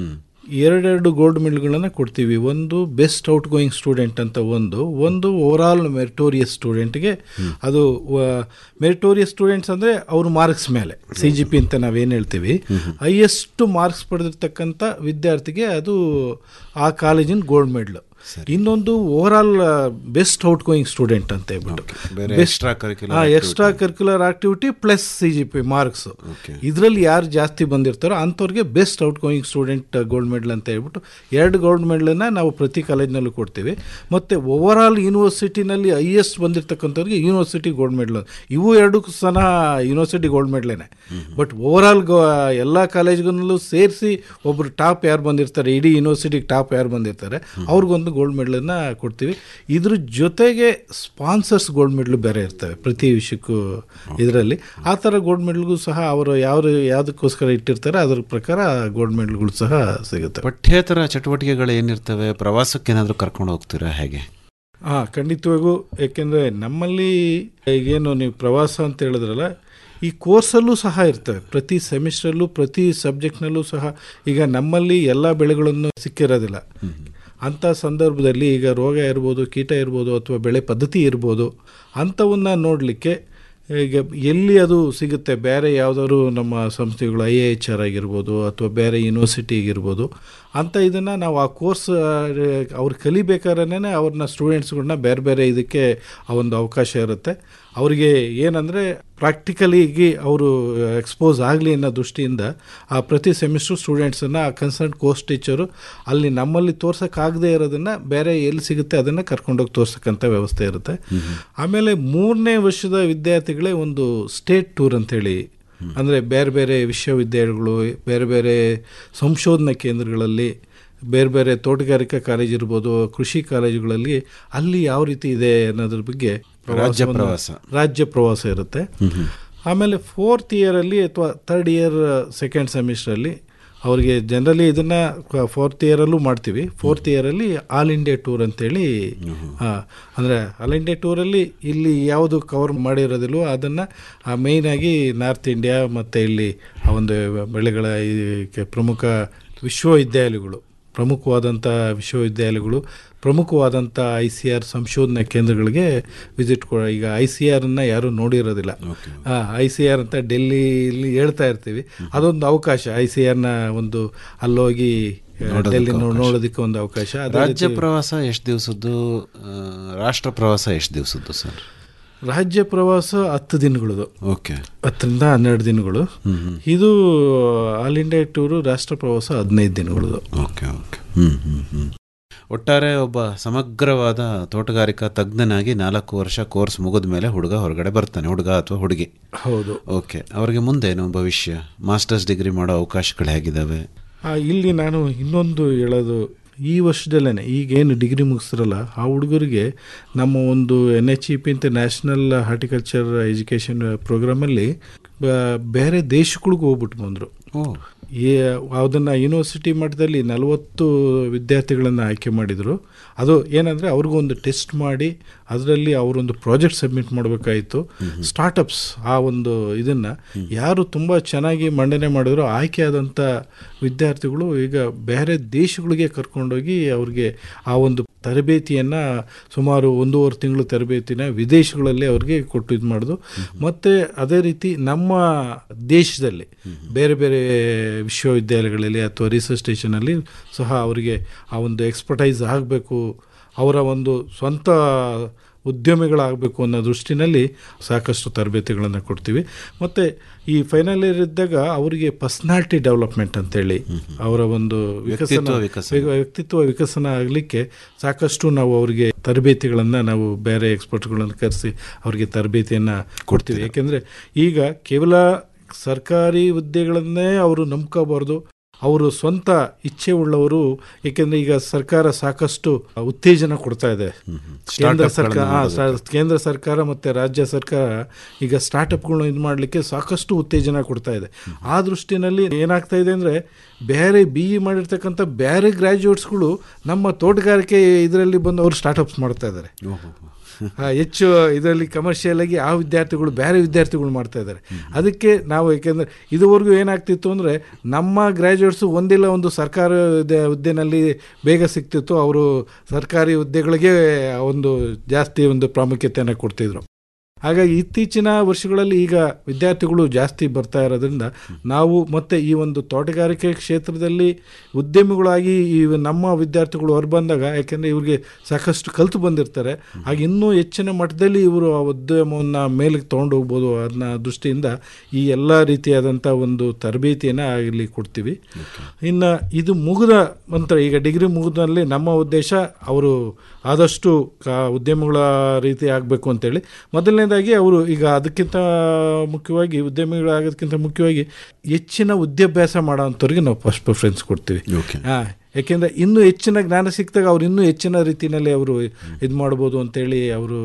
ಎರಡೆರಡು ಗೋಲ್ಡ್ ಮೆಡಲ್ಗಳನ್ನು ಕೊಡ್ತೀವಿ ಒಂದು ಬೆಸ್ಟ್ ಔಟ್ ಗೋಯಿಂಗ್ ಸ್ಟೂಡೆಂಟ್ ಅಂತ ಒಂದು ಒಂದು ಓವರಾಲ್ ಮೆರಿಟೋರಿಯಸ್ ಸ್ಟೂಡೆಂಟ್ಗೆ ಅದು ಮೆರಿಟೋರಿಯಸ್ ಸ್ಟೂಡೆಂಟ್ಸ್ ಅಂದರೆ ಅವ್ರ ಮಾರ್ಕ್ಸ್ ಮೇಲೆ ಸಿ ಜಿ ಪಿ ಅಂತ ನಾವೇನು ಹೇಳ್ತೀವಿ ಹೈಯೆಸ್ಟ್ ಮಾರ್ಕ್ಸ್ ಪಡೆದಿರ್ತಕ್ಕಂಥ ವಿದ್ಯಾರ್ಥಿಗೆ ಅದು ಆ ಕಾಲೇಜಿನ ಗೋಲ್ಡ್ ಮೆಡ್ಲು ಇನ್ನೊಂದು overall best outgoing student ಅಂತ ಹೇಳ್ಬಿಟ್ಟು ಬೇರೆ extra curricular extra curricular activity plus C G P marks ಇದರಲ್ಲಿ ಯಾರು ಜಾಸ್ತಿ ಬಂದಿರ್ತಾರೋ ಅಂಥವ್ರಿಗೆ best outgoing student gold medal ಅಂತ ಹೇಳ್ಬಿಟ್ಟು ಎರಡು ಗೋಲ್ಡ್ ಮೆಡಲನ್ನ ನಾವು ಪ್ರತಿ ಕಾಲೇಜ್ನಲ್ಲೂ ಕೊಡ್ತೀವಿ ಮತ್ತು ಓವರ್ ಆಲ್ ಯೂನಿವರ್ಸಿಟಿನಲ್ಲಿ ಹೈಯೆಸ್ಟ್ ಬಂದಿರತಕ್ಕಂಥವ್ರಿಗೆ ಯೂನಿವರ್ಸಿಟಿ ಗೋಲ್ಡ್ ಮೆಡಲ್ ಇವು ಎರಡು ಸಹ ಯೂನಿವರ್ಸಿಟಿ ಗೋಲ್ಡ್ ಮೆಡಲೇನೆ ಬಟ್ ಓವರ್ ಆಲ್ ಎಲ್ಲ ಕಾಲೇಜ್ಗಳಲ್ಲೂ ಸೇರಿಸಿ ಒಬ್ಬರು ಟಾಪ್ ಯಾರು ಬಂದಿರ್ತಾರೆ ಇಡೀ ಯೂನಿವರ್ಸಿಟಿಗೆ ಟಾಪ್ ಯಾರು ಬಂದಿರ್ತಾರೆ ಅವ್ರಿಗೊಂದು ಗೋಲ್ಡ್ ಮೆಡಲನ್ನು ಕೊಡ್ತೀವಿ ಇದ್ರ ಜೊತೆಗೆ ಸ್ಪಾನ್ಸರ್ಸ್ ಗೋಲ್ಡ್ ಮೆಡಲ್ ಬೇರೆ ಇರ್ತವೆ ಪ್ರತಿ ವಿಷಯಕ್ಕೂ ಇದರಲ್ಲಿ ಆ ಥರ ಗೋಲ್ಡ್ ಮೆಡಲ್ಗೂ ಸಹ ಅವರು ಯಾವ ಯಾವುದಕ್ಕೋಸ್ಕರ ಇಟ್ಟಿರ್ತಾರೆ ಅದ್ರ ಪ್ರಕಾರ ಗೋಲ್ಡ್ ಮೆಡಲ್ಗಳು ಸಹ ಸಿಗುತ್ತೆ ಪಠ್ಯೇತರ ಚಟುವಟಿಕೆಗಳು ಏನಿರ್ತವೆ ಪ್ರವಾಸಕ್ಕೆ ಏನಾದರೂ ಕರ್ಕೊಂಡು ಹೋಗ್ತೀರಾ ಹೇಗೆ ಹಾಂ ಖಂಡಿತವಾಗೂ ಯಾಕೆಂದರೆ ನಮ್ಮಲ್ಲಿ ಈಗೇನು ನೀವು ಪ್ರವಾಸ ಅಂತ ಹೇಳಿದ್ರಲ್ಲ ಈ ಕೋರ್ಸಲ್ಲೂ ಸಹ ಇರ್ತವೆ ಪ್ರತಿ ಸೆಮಿಸ್ಟ್ರಲ್ಲೂ ಪ್ರತಿ ಸಬ್ಜೆಕ್ಟ್ನಲ್ಲೂ ಸಹ ಈಗ ನಮ್ಮಲ್ಲಿ ಎಲ್ಲ ಬೆಳೆಗಳನ್ನು ಸಿಕ್ಕಿರೋದಿಲ್ಲ ಅಂಥ ಸಂದರ್ಭದಲ್ಲಿ ಈಗ ರೋಗ ಇರ್ಬೋದು ಕೀಟ ಇರ್ಬೋದು ಅಥವಾ ಬೆಳೆ ಪದ್ಧತಿ ಇರ್ಬೋದು ಅಂಥವನ್ನ ನೋಡಲಿಕ್ಕೆ ಈಗ ಎಲ್ಲಿ ಅದು ಸಿಗುತ್ತೆ ಬೇರೆ ಯಾವುದಾದ್ರು ನಮ್ಮ ಸಂಸ್ಥೆಗಳು ಐ ಎ ಎಚ್ ಆರ್ ಆಗಿರ್ಬೋದು ಅಥವಾ ಬೇರೆ ಯೂನಿವರ್ಸಿಟಿ ಆಗಿರ್ಬೋದು ಅಂತ ಇದನ್ನು ನಾವು ಆ ಕೋರ್ಸ್ ಅವ್ರು ಕಲಿಬೇಕಾದ್ರೆ ಅವ್ರನ್ನ ಸ್ಟೂಡೆಂಟ್ಸ್ಗಳನ್ನ ಬೇರೆ ಬೇರೆ ಇದಕ್ಕೆ ಆ ಒಂದು ಅವಕಾಶ ಇರುತ್ತೆ ಅವರಿಗೆ ಏನಂದರೆ ಪ್ರಾಕ್ಟಿಕಲಿಗೆ ಅವರು ಎಕ್ಸ್ಪೋಸ್ ಆಗಲಿ ಅನ್ನೋ ದೃಷ್ಟಿಯಿಂದ ಆ ಪ್ರತಿ ಸೆಮಿಸ್ಟ್ರು ಸ್ಟೂಡೆಂಟ್ಸನ್ನು ಆ ಕನ್ಸರ್ನ್ ಕೋರ್ಸ್ ಟೀಚರು ಅಲ್ಲಿ ನಮ್ಮಲ್ಲಿ ತೋರ್ಸೋಕ್ಕಾಗದೇ ಇರೋದನ್ನು ಬೇರೆ ಎಲ್ಲಿ ಸಿಗುತ್ತೆ ಅದನ್ನು ಕರ್ಕೊಂಡೋಗಿ ತೋರ್ಸಕ್ಕಂಥ ವ್ಯವಸ್ಥೆ ಇರುತ್ತೆ ಆಮೇಲೆ ಮೂರನೇ ವರ್ಷದ ವಿದ್ಯಾರ್ಥಿಗಳೇ ಒಂದು ಸ್ಟೇಟ್ ಟೂರ್ ಅಂತೇಳಿ ಅಂದರೆ ಬೇರೆ ಬೇರೆ ವಿಶ್ವವಿದ್ಯಾಲಯಗಳು ಬೇರೆ ಬೇರೆ ಸಂಶೋಧನಾ ಕೇಂದ್ರಗಳಲ್ಲಿ ಬೇರೆ ಬೇರೆ ತೋಟಗಾರಿಕಾ ಕಾಲೇಜ್ ಇರ್ಬೋದು ಕೃಷಿ ಕಾಲೇಜುಗಳಲ್ಲಿ ಅಲ್ಲಿ ಯಾವ ರೀತಿ ಇದೆ ಅನ್ನೋದ್ರ ಬಗ್ಗೆ ರಾಜ್ಯ ಪ್ರವಾಸವನ್ನ- ಪ್ರವಾಸ. ರಾಜ್ಯ ಪ್ರವಾಸ ಇರುತ್ತೆ ಆಮೇಲೆ ಫೋರ್ತ್ ಇಯರಲ್ಲಿ ಅಥವಾ ಥರ್ಡ್ ಇಯರ್ ಸೆಕೆಂಡ್ ಸೆಮಿಸ್ಟ್ರಲ್ಲಿ ಅವರಿಗೆ ಜನರಲಿ ಇದನ್ನು ಫೋರ್ತ್ ಇಯರಲ್ಲೂ ಮಾಡ್ತೀವಿ ಫೋರ್ತ್ ಇಯರಲ್ಲಿ ಆಲ್ ಇಂಡಿಯಾ ಟೂರ್ ಅಂತೇಳಿ ಅಂದರೆ ಆಲ್ ಇಂಡಿಯಾ ಟೂರಲ್ಲಿ ಇಲ್ಲಿ ಯಾವುದು ಕವರ್ ಮಾಡಿರೋದಿಲ್ವೋ ಅದನ್ನು ಮೇಯ್ನಾಗಿ ನಾರ್ತ್ ಇಂಡಿಯಾ ಮತ್ತು ಇಲ್ಲಿ ಆ ಒಂದು ಬೆಳೆಗಳ ಈ ಕೆ- ಪ್ರಮುಖ ವಿಶ್ವವಿದ್ಯಾಲಯಗಳು ಪ್ರಮುಖವಾದಂಥ ವಿಶ್ವವಿದ್ಯಾಲಯಗಳು ಪ್ರಮುಖವಾದಂಥ ಐ ಸಿ ಆರ್ ಸಂಶೋಧನಾ ಕೇಂದ್ರಗಳಿಗೆ ವಿಸಿಟ್ ಕೊಡ ಈಗ ಐ ಸಿ ಆರನ್ನು ಯಾರೂ ನೋಡಿರೋದಿಲ್ಲ ಐ ಸಿ ಆರ್ ಅಂತ ಡೆಲ್ಲಿಲಿ ಹೇಳ್ತಾ ಇರ್ತೀವಿ ಅದೊಂದು ಅವಕಾಶ ಐ ಸಿ ಆರ್ನ ಒಂದು ಅಲ್ಲೋಗಿ ಆ, ನೋಡೋದಕ್ಕೆ ಡೆಲ್ಲಿ ನೋ- ಅವಕಾಶ. ನೋಡೋದಕ್ಕೆ ಒಂದು ಅವಕಾಶ ಅದೇ ರಾಜ್ಯ ರೀತಿ ಪ್ರವಾಸ ಎಷ್ಟು ದಿವಸದ್ದು ಆ, ರಾಷ್ಟ್ರ ಪ್ರವಾಸ ಎಷ್ಟು ದಿವಸದ್ದು ಸರ್ ರಾಜ್ಯ ಪ್ರವಾಸ ಹತ್ತು ದಿನಗಳದು ಓಕೆ ಹತ್ತರಿಂದ ಹನ್ನೆರಡು ದಿನಗಳು ಇದು ಆಲ್ ಇಂಡಿಯಾ ಟೂರು ರಾಷ್ಟ್ರ ಪ್ರವಾಸ ಹದಿನೈದು ದಿನಗಳದು ಓಕೆ ಓಕೆ ಹ್ಮ್ ಹ್ಮ್ ಹ್ಮ್ ಒಟ್ಟಾರೆ ಒಬ್ಬ ಸಮಗ್ರವಾದ ತೋಟಗಾರಿಕಾ ತಜ್ಞನಾಗಿ ನಾಲ್ಕು ವರ್ಷ ಕೋರ್ಸ್ ಮುಗಿದ ಮೇಲೆ ಹುಡುಗ ಹೊರಗಡೆ ಬರ್ತಾನೆ ಹುಡುಗ ಅಥವಾ ಹುಡುಗಿ ಹೌದು ಓಕೆ ಅವರಿಗೆ ಮುಂದೇನು ಭವಿಷ್ಯ ಮಾಸ್ಟರ್ಸ್ ಡಿಗ್ರಿ ಮಾಡೋ ಅವಕಾಶಗಳು ಹೇಗಿದ್ದಾವೆ ಆ, ಇಲ್ಲಿ ನಾನು ಇನ್ನೊಂದು ಹೇಳೋದು ಈ ವರ್ಷದಲ್ಲೇ ಈಗೇನು ಡಿಗ್ರಿ ಮುಗಿಸ್ತಾರಲ್ಲ ಆ ಹುಡುಗರಿಗೆ ನಮ್ಮ ಒಂದು ಎನ್ ಎಚ್ ಇ ಪಿ ಅಂತ ನ್ಯಾಷನಲ್ ಹಾರ್ಟಿಕಲ್ಚರ್ ಎಜುಕೇಷನ್ ಪ್ರೋಗ್ರಾಮಲ್ಲಿ ಬ- ಬೇರೆ ದೇಶಗಳಿಗೂ ಹೋಗ್ಬಿಟ್ಟು ಬಂದರು ಈ ಅದನ್ನು ಯೂನಿವರ್ಸಿಟಿ ಮಟ್ಟದಲ್ಲಿ ನಲವತ್ತು ವಿದ್ಯಾರ್ಥಿಗಳನ್ನು ಆಯ್ಕೆ ಮಾಡಿದರು ಅದು ಏನಂದರೆ ಅವ್ರಿಗೂ ಒಂದು ಟೆಸ್ಟ್ ಮಾಡಿ ಅದರಲ್ಲಿ ಅವರೊಂದು ಪ್ರಾಜೆಕ್ಟ್ ಸಬ್ಮಿಟ್ ಮಾಡಬೇಕಾಯಿತು ಸ್ಟಾರ್ಟಪ್ಸ್ ಆ ಒಂದು ಇದನ್ನು ಯಾರು ತುಂಬ ಚೆನ್ನಾಗಿ ಮಂಡನೆ ಮಾಡಿದ್ರು ಆಯ್ಕೆ ಆದಂಥ ವಿದ್ಯಾರ್ಥಿಗಳು ಈಗ ಬೇರೆ ದೇಶಗಳಿಗೆ ಕರ್ಕೊಂಡೋಗಿ ಅವ್ರಿಗೆ ಆ ಒಂದು ತರಬೇತಿಯನ್ನು ಸುಮಾರು ಒಂದೂವರೆ ತಿಂಗಳು ತರಬೇತಿನ ವಿದೇಶಗಳಲ್ಲಿ ಅವ್ರಿಗೆ ಕೊಟ್ಟು ಇದು ಮಾಡೋದು ಮತ್ತು ಅದೇ ರೀತಿ ನಮ್ಮ ದೇಶದಲ್ಲಿ ಬೇರೆ ಬೇರೆ ವಿಶ್ವವಿದ್ಯಾಲಯಗಳಲ್ಲಿ ಅಥವಾ ರಿಸರ್ಚ್ ಸ್ಟೇಷನಲ್ಲಿ ಸಹ ಅವರಿಗೆ ಆ ಒಂದು ಎಕ್ಸ್ಪರ್ಟೈಸ್ ಆಗಬೇಕು ಅವರ ಒಂದು ಸ್ವಂತ ಉದ್ಯಮಿಗಳಾಗಬೇಕು ಅನ್ನೋ ದೃಷ್ಟಿನಲ್ಲಿ ಸಾಕಷ್ಟು ತರಬೇತಿಗಳನ್ನು ಕೊಡ್ತೀವಿ ಮತ್ತು ಈ ಫೈನಲ್ ಇಯರ್ ಇದ್ದಾಗ ಅವರಿಗೆ ಪರ್ಸ್ನಾಲಿಟಿ ಡೆವಲಪ್ಮೆಂಟ್ ಅಂತೇಳಿ ಅವರ ಒಂದು ವಿಕಸನ ವ್ಯಕ್ತಿತ್ವ ವಿಕಸನ. ವ್ಯ- ವ್ಯಕ್ತಿತ್ವ ವಿಕಸನ ಆಗಲಿಕ್ಕೆ ಸಾಕಷ್ಟು ನಾವು ಅವರಿಗೆ ತರಬೇತಿಗಳನ್ನು ನಾವು ಬೇರೆ ಎಕ್ಸ್ಪರ್ಟ್ಗಳನ್ನು ಕರೆಸಿ ಅವರಿಗೆ ತರಬೇತಿಯನ್ನು ಕೊಡ್ತೀವಿ ಯಾಕೆಂದರೆ ಈಗ ಕೇವಲ ಸರ್ಕಾರಿ ಹುದ್ದೆಗಳನ್ನೇ ಅವರು ನಂಬ್ಕೋಬಾರ್ದು ಅವರು ಸ್ವಂತ ಇಚ್ಛೆ ಉಳ್ಳವರು ಏಕೆಂದರೆ ಈಗ ಸರ್ಕಾರ ಸಾಕಷ್ಟು ಉತ್ತೇಜನ ಕೊಡ್ತಾ ಇದೆ ಕೇಂದ್ರ ಸರ್ಕಾರ ಹಾ, ಸ- ಕೇಂದ್ರ ಸರ್ಕಾರ ಮತ್ತು ರಾಜ್ಯ ಸರ್ಕಾರ ಈಗ ಸ್ಟಾರ್ಟಪ್ಗಳನ್ನ ಇದು ಮಾಡಲಿಕ್ಕೆ ಸಾಕಷ್ಟು ಉತ್ತೇಜನ ಕೊಡ್ತಾ ಇದೆ ಆ ದೃಷ್ಟಿನಲ್ಲಿ ಏನಾಗ್ತಾ ಇದೆ ಅಂದರೆ ಬೇರೆ ಬಿ ಇ ಮಾಡಿರ್ತಕ್ಕಂಥ ಬೇರೆ ಗ್ರ್ಯಾಜುಯೇಟ್ಸ್ಗಳು ನಮ್ಮ ತೋಟಗಾರಿಕೆ ಇದರಲ್ಲಿ ಬಂದು ಅವರು ಸ್ಟಾರ್ಟಪ್ಸ್ ಮಾಡ್ತಾ ಇದ್ದಾರೆ ಆ, ಹೆಚ್ಚು ಇದರಲ್ಲಿ ಕಮರ್ಷಿಯಲ್ ಆಗಿ ಆ ವಿದ್ಯಾರ್ಥಿಗಳು ಬೇರೆ ವಿದ್ಯಾರ್ಥಿಗಳು ಮಾಡ್ತಾ ಇದ್ದಾರೆ ಅದಕ್ಕೆ ನಾವು ಏಕೆಂದರೆ ಇದುವರೆಗೂ ಏನಾಗ್ತಿತ್ತು ಅಂದರೆ ನಮ್ಮ ಗ್ರ್ಯಾಜುಯೇಟ್ಸು ಒಂದಿಲ್ಲ ಒಂದು ಸರ್ಕಾರ ಹುದ್ದೆ- ಹುದ್ದೆನಲ್ಲಿ ಬೇಗ ಸಿಗ್ತಿತ್ತು ಅವರು ಸರ್ಕಾರಿ ಹುದ್ದೆಗಳಿಗೆ ಒಂದು ಜಾಸ್ತಿ ಒಂದು ಪ್ರಾಮುಖ್ಯತೆಯನ್ನು ಕೊಡ್ತಿದ್ರು ಹಾಗಾಗಿ ಇತ್ತೀಚಿನ ವರ್ಷಗಳಲ್ಲಿ ಈಗ ವಿದ್ಯಾರ್ಥಿಗಳು ಜಾಸ್ತಿ ಬರ್ತಾ ಇರೋದ್ರಿಂದ ನಾವು ಮತ್ತೆ ಈ ಒಂದು ತೋಟಗಾರಿಕೆ ಕ್ಷೇತ್ರದಲ್ಲಿ ಉದ್ಯಮಿಗಳಾಗಿ ಈ ನಮ್ಮ ವಿದ್ಯಾರ್ಥಿಗಳು ಹೊರಬಂದಾಗ ಯಾಕೆಂದರೆ ಇವ್ರಿಗೆ ಸಾಕಷ್ಟು ಕಲಿತು ಬಂದಿರ್ತಾರೆ ಹಾಗೆ ಇನ್ನೂ ಹೆಚ್ಚಿನ ಮಟ್ಟದಲ್ಲಿ ಇವರು ಆ ಉದ್ಯಮವನ್ನು ಮೇಲಕ್ಕೆ ತೊಗೊಂಡು ಹೋಗ್ಬೋದು ಅನ್ನೋ ದೃಷ್ಟಿಯಿಂದ ಈ ಎಲ್ಲ ರೀತಿಯಾದಂಥ ಒಂದು ತರಬೇತಿಯನ್ನು ಇಲ್ಲಿ ಕೊಡ್ತೀವಿ ಇನ್ನು ಇದು ಮುಗಿದ ನಂತರ ಈಗ ಡಿಗ್ರಿ ಮುಗಿದಲ್ಲಿ ನಮ್ಮ ಉದ್ದೇಶ ಅವರು ಆದಷ್ಟು ಕಾ ಉದ್ಯಮಗಳ ರೀತಿ ಆಗಬೇಕು ಅಂತೇಳಿ ಮೊದಲನೇದಾಗಿ ಅವರು ಈಗ ಅದಕ್ಕಿಂತ ಮುಖ್ಯವಾಗಿ ಉದ್ಯಮಿಗಳಾಗೋದಕ್ಕಿಂತ ಮುಖ್ಯವಾಗಿ ಹೆಚ್ಚಿನ ವಿದ್ಯಾಭ್ಯಾಸ ಮಾಡೋವಂಥವ್ರಿಗೆ ನಾವು ಫಸ್ಟ್ ಪ್ರಿಫರೆನ್ಸ್ ಕೊಡ್ತೀವಿ ಹಾಂ ಯಾಕೆಂದರೆ ಇನ್ನೂ ಹೆಚ್ಚಿನ ಜ್ಞಾನ ಸಿಕ್ಕಿದಾಗ ಅವ್ರು ಇನ್ನೂ ಹೆಚ್ಚಿನ ರೀತಿಯಲ್ಲಿ ಅವರು ಇದು ಮಾಡ್ಬೋದು ಅಂತೇಳಿ ಅವರು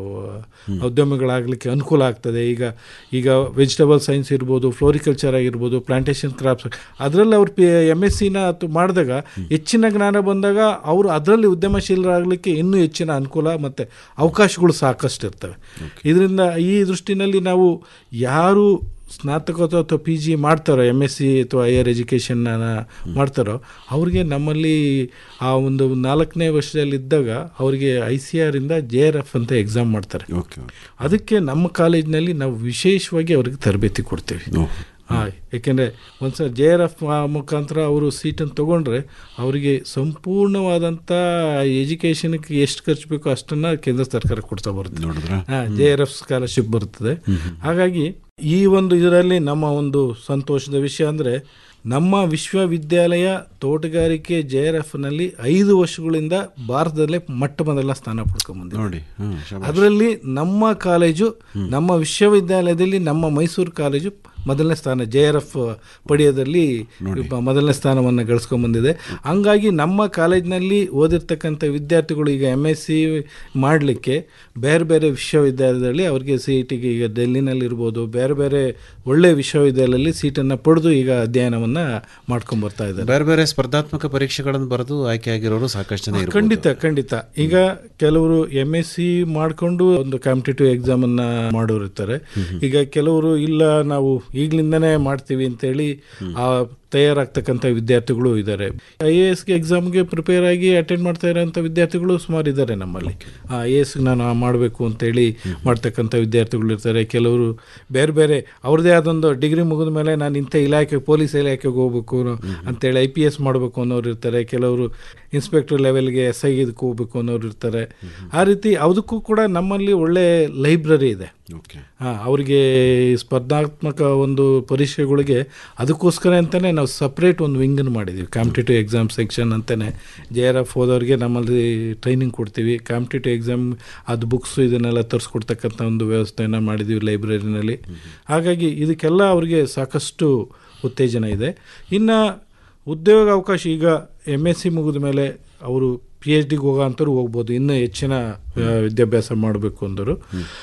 ಉದ್ಯಮಿಗಳಾಗಲಿಕ್ಕೆ ಅನುಕೂಲ ಆಗ್ತದೆ ಈಗ ಈಗ ವೆಜಿಟಬಲ್ ಸೈನ್ಸ್ ಇರ್ಬೋದು ಫ್ಲೋರಿಕಲ್ಚರ್ ಆಗಿರ್ಬೋದು ಪ್ಲಾಂಟೇಶನ್ ಕ್ರಾಪ್ಸ್ ಅದರಲ್ಲಿ ಅವ್ರು ಪಿ ಎಮ್ ಎಸ್ ಸಿನ ಮಾಡಿದಾಗ ಹೆಚ್ಚಿನ ಜ್ಞಾನ ಬಂದಾಗ ಅವರು ಅದರಲ್ಲಿ ಉದ್ಯಮಶೀಲರಾಗಲಿಕ್ಕೆ ಇನ್ನೂ ಹೆಚ್ಚಿನ ಅನುಕೂಲ ಮತ್ತು ಅವಕಾಶಗಳು ಸಾಕಷ್ಟು ಇರ್ತವೆ ಇದರಿಂದ ಈ ದೃಷ್ಟಿನಲ್ಲಿ ನಾವು ಯಾರು ಸ್ನಾತಕೋತ್ತರ ಅಥವಾ ಪಿ ಜಿ ಮಾಡ್ತಾರೋ ಎಮ್ ಎಸ್ ಸಿ ಅಥವಾ ಹೈಯರ್ ಎಜುಕೇಷನ್ನ ಮಾಡ್ತಾರೋ ಅವ್ರಿಗೆ ನಮ್ಮಲ್ಲಿ ಆ ಒಂದು ನಾಲ್ಕನೇ ವರ್ಷದಲ್ಲಿದ್ದಾಗ ಅವರಿಗೆ ಐ ಸಿ ಆರಿಂದ ಜೆ ಆರ್ ಎಫ್ ಅಂತ ಎಕ್ಸಾಮ್ ಮಾಡ್ತಾರೆ ಅದಕ್ಕೆ ನಮ್ಮ ಕಾಲೇಜಿನಲ್ಲಿ ನಾವು ವಿಶೇಷವಾಗಿ ಅವ್ರಿಗೆ ತರಬೇತಿ ಕೊಡ್ತೀವಿ ಹಾಂ ಏಕೆಂದರೆ ಒಂದು ಸಲ ಜೆ ಆರ್ ಎಫ್ ಮುಖಾಂತರ ಅವರು ಸೀಟನ್ನು ತೊಗೊಂಡ್ರೆ ಅವರಿಗೆ ಸಂಪೂರ್ಣವಾದಂಥ ಎಜುಕೇಷನ್ಗೆ ಎಷ್ಟು ಖರ್ಚು ಬೇಕೋ ಅಷ್ಟನ್ನು ಕೇಂದ್ರ ಸರ್ಕಾರ ಕೊಡ್ತಾ ಬರುತ್ತೆ ಹಾಂ ಜೆ ಆರ್ ಎಫ್ ಸ್ಕಾಲರ್ಶಿಪ್ ಬರ್ತದೆ ಹಾಗಾಗಿ ಈ ಒಂದು ಇದರಲ್ಲಿ ನಮ್ಮ ಒಂದು ಸಂತೋಷದ ವಿಷಯ ಅಂದರೆ ನಮ್ಮ ವಿಶ್ವವಿದ್ಯಾಲಯ ತೋಟಗಾರಿಕೆ ಜೆ ಆರ್ ಎಫ್ನಲ್ಲಿ ಐದು ವರ್ಷಗಳಿಂದ ಭಾರತದಲ್ಲೇ ಮೊಟ್ಟ ಮೊದಲ ಸ್ಥಾನ ಪಡ್ಕೊಂಡ್ಬಂದಿದೆ ನೋಡಿ ಹ್ಮ್, ಶಾಬಾಷ್. ಅದರಲ್ಲಿ ನಮ್ಮ ಕಾಲೇಜು ನಮ್ಮ ವಿಶ್ವವಿದ್ಯಾಲಯದಲ್ಲಿ ನಮ್ಮ ಮೈಸೂರು ಕಾಲೇಜು ಮೊದಲನೇ ಸ್ಥಾನ ಜೆ ಆರ್ ಎಫ್ ಪಡೆಯೋದಲ್ಲಿ ಬ- ಮೊದಲನೇ ಸ್ಥಾನವನ್ನು ಗಳಿಸ್ಕೊಂಡ್ಬಂದಿದೆ ಹಂಗಾಗಿ ನಮ್ಮ ಕಾಲೇಜಿನಲ್ಲಿ ಓದಿರ್ತಕ್ಕಂಥ ವಿದ್ಯಾರ್ಥಿಗಳು ಈಗ ಎಮ್ ಎಸ್ ಸಿ ಮಾಡಲಿಕ್ಕೆ ಬೇರೆ ಬೇರೆ ವಿಶ್ವವಿದ್ಯಾಲಯದಲ್ಲಿ ಅವ್ರಿಗೆ ಸಿ ಇ ಟಿಗೆ ಈಗ ಡೆಲ್ಲಿನಲ್ಲಿರ್ಬೋದು ಬೇರೆ ಬೇರೆ ಒಳ್ಳೆ ವಿಶ್ವವಿದ್ಯಾಲಯದಲ್ಲಿ ಸೀಟನ್ನು ಪಡೆದು ಈಗ ಅಧ್ಯಯನವನ್ನು ಮಾಡ್ಕೊಂಬರ್ತಾ ಇದ್ದಾರೆ ಬೇರೆ ಬೇರೆ ಸ್ಪರ್ಧಾತ್ಮಕ ಪರೀಕ್ಷೆಗಳನ್ನು ಬರೆದು ಆಯ್ಕೆ ಆಗಿರೋರು ಸಾಕಷ್ಟು ಜನ ಇರ್ಬೋದು. ಖಂಡಿತ ಖಂಡಿತ ಈಗ ಕೆಲವರು ಎಮ್ ಎಸ್ ಸಿ ಮಾಡಿಕೊಂಡು ಒಂದು ಕಾಂಪಿಟೇಟಿವ್ ಎಕ್ಸಾಮ್ ಅನ್ನ ಮಾಡೋರು ಇರ್ತಾರೆ ಈಗ ಕೆಲವರು ಇಲ್ಲ ನಾವು ಈಗಲಿಂದನೇ ಮಾಡ್ತೀವಿ ಅಂತೇಳಿ ಆ ತಯಾರಾಗ್ತಕ್ಕಂಥ ವಿದ್ಯಾರ್ಥಿಗಳು ಇದ್ದಾರೆ ಐ ಎ ಎಸ್ಗೆ ಎಕ್ಸಾಮ್ಗೆ ಪ್ರಿಪೇರ್ ಆಗಿ ಅಟೆಂಡ್ ಮಾಡ್ತಾ ಇರೋಂಥ ವಿದ್ಯಾರ್ಥಿಗಳು ಸುಮಾರು ಇದ್ದಾರೆ ನಮ್ಮಲ್ಲಿ ಐ ಎ ಎಸ್ ನಾನು ಮಾಡಬೇಕು ಅಂತೇಳಿ ಮಾಡ್ತಕ್ಕಂಥ ವಿದ್ಯಾರ್ಥಿಗಳು ಇರ್ತಾರೆ ಕೆಲವರು ಬೇರೆ ಬೇರೆ ಅವ್ರದ್ದೇ ಆದೊಂದು ಡಿಗ್ರಿ ಮುಗಿದ ಮೇಲೆ ನಾನು ಇಂಥ ಇಲಾಖೆ ಪೊಲೀಸ್ ಇಲಾಖೆಗೆ ಹೋಗ್ಬೇಕು ಅಂತೇಳಿ ಐ ಪಿ ಎಸ್ ಮಾಡಬೇಕು ಅನ್ನೋರು ಇರ್ತಾರೆ ಕೆಲವರು ಇನ್ಸ್ಪೆಕ್ಟರ್ ಲೆವೆಲ್ಗೆ ಎಸ್ ಐ ಇದಕ್ಕೆ ಹೋಗ್ಬೇಕು ಅನ್ನೋರು ಇರ್ತಾರೆ ಆ ರೀತಿ ಅದಕ್ಕೂ ಕೂಡ ನಮ್ಮಲ್ಲಿ ಒಳ್ಳೆ ಲೈಬ್ರರಿ ಇದೆ ಹಾಂ ಅವರಿಗೆ ಸ್ಪರ್ಧಾತ್ಮಕ ಒಂದು ಪರೀಕ್ಷೆಗಳಿಗೆ ಅದಕ್ಕೋಸ್ಕರ ಅಂತಲೇ ನಾವು ಸಪ್ರೇಟ್ ಒಂದು ವಿಂಗನ್ನು ಮಾಡಿದ್ದೀವಿ ಕಾಂಪಿಟೇಟಿವ್ ಎಕ್ಸಾಮ್ ಸೆಕ್ಷನ್ ಅಂತಲೇ ಜೆ ಆರ್ ಎಫ್ ಹೋದವ್ರಿಗೆ ನಮ್ಮಲ್ಲಿ ಟ್ರೈನಿಂಗ್ ಕೊಡ್ತೀವಿ ಕಾಂಪಿಟೇಟಿವ್ ಎಕ್ಸಾಮ್ ಅದು ಬುಕ್ಸು ಇದನ್ನೆಲ್ಲ ತರಿಸ್ಕೊಡ್ತಕ್ಕಂಥ ಒಂದು ವ್ಯವಸ್ಥೆಯನ್ನು ಮಾಡಿದ್ದೀವಿ ಲೈಬ್ರರಿನಲ್ಲಿ ಹಾಗಾಗಿ ಇದಕ್ಕೆಲ್ಲ ಅವರಿಗೆ ಸಾಕಷ್ಟು ಉತ್ತೇಜನ ಇದೆ ಇನ್ನು ಉದ್ಯೋಗ ಅವಕಾಶ ಈಗ ಎಮ್ ಎಸ್ ಸಿ ಮುಗಿದ ಮೇಲೆ ಅವರು ಪಿ ಎಚ್ ಡಿಗೆ ಹೋಗೋ ಅಂಥವ್ರು ಹೋಗ್ಬೋದು ಇನ್ನೂ ಹೆಚ್ಚಿನ ಆ, ವಿದ್ಯಾಭ್ಯಾಸ ಮಾಡಬೇಕು ಅಂದರು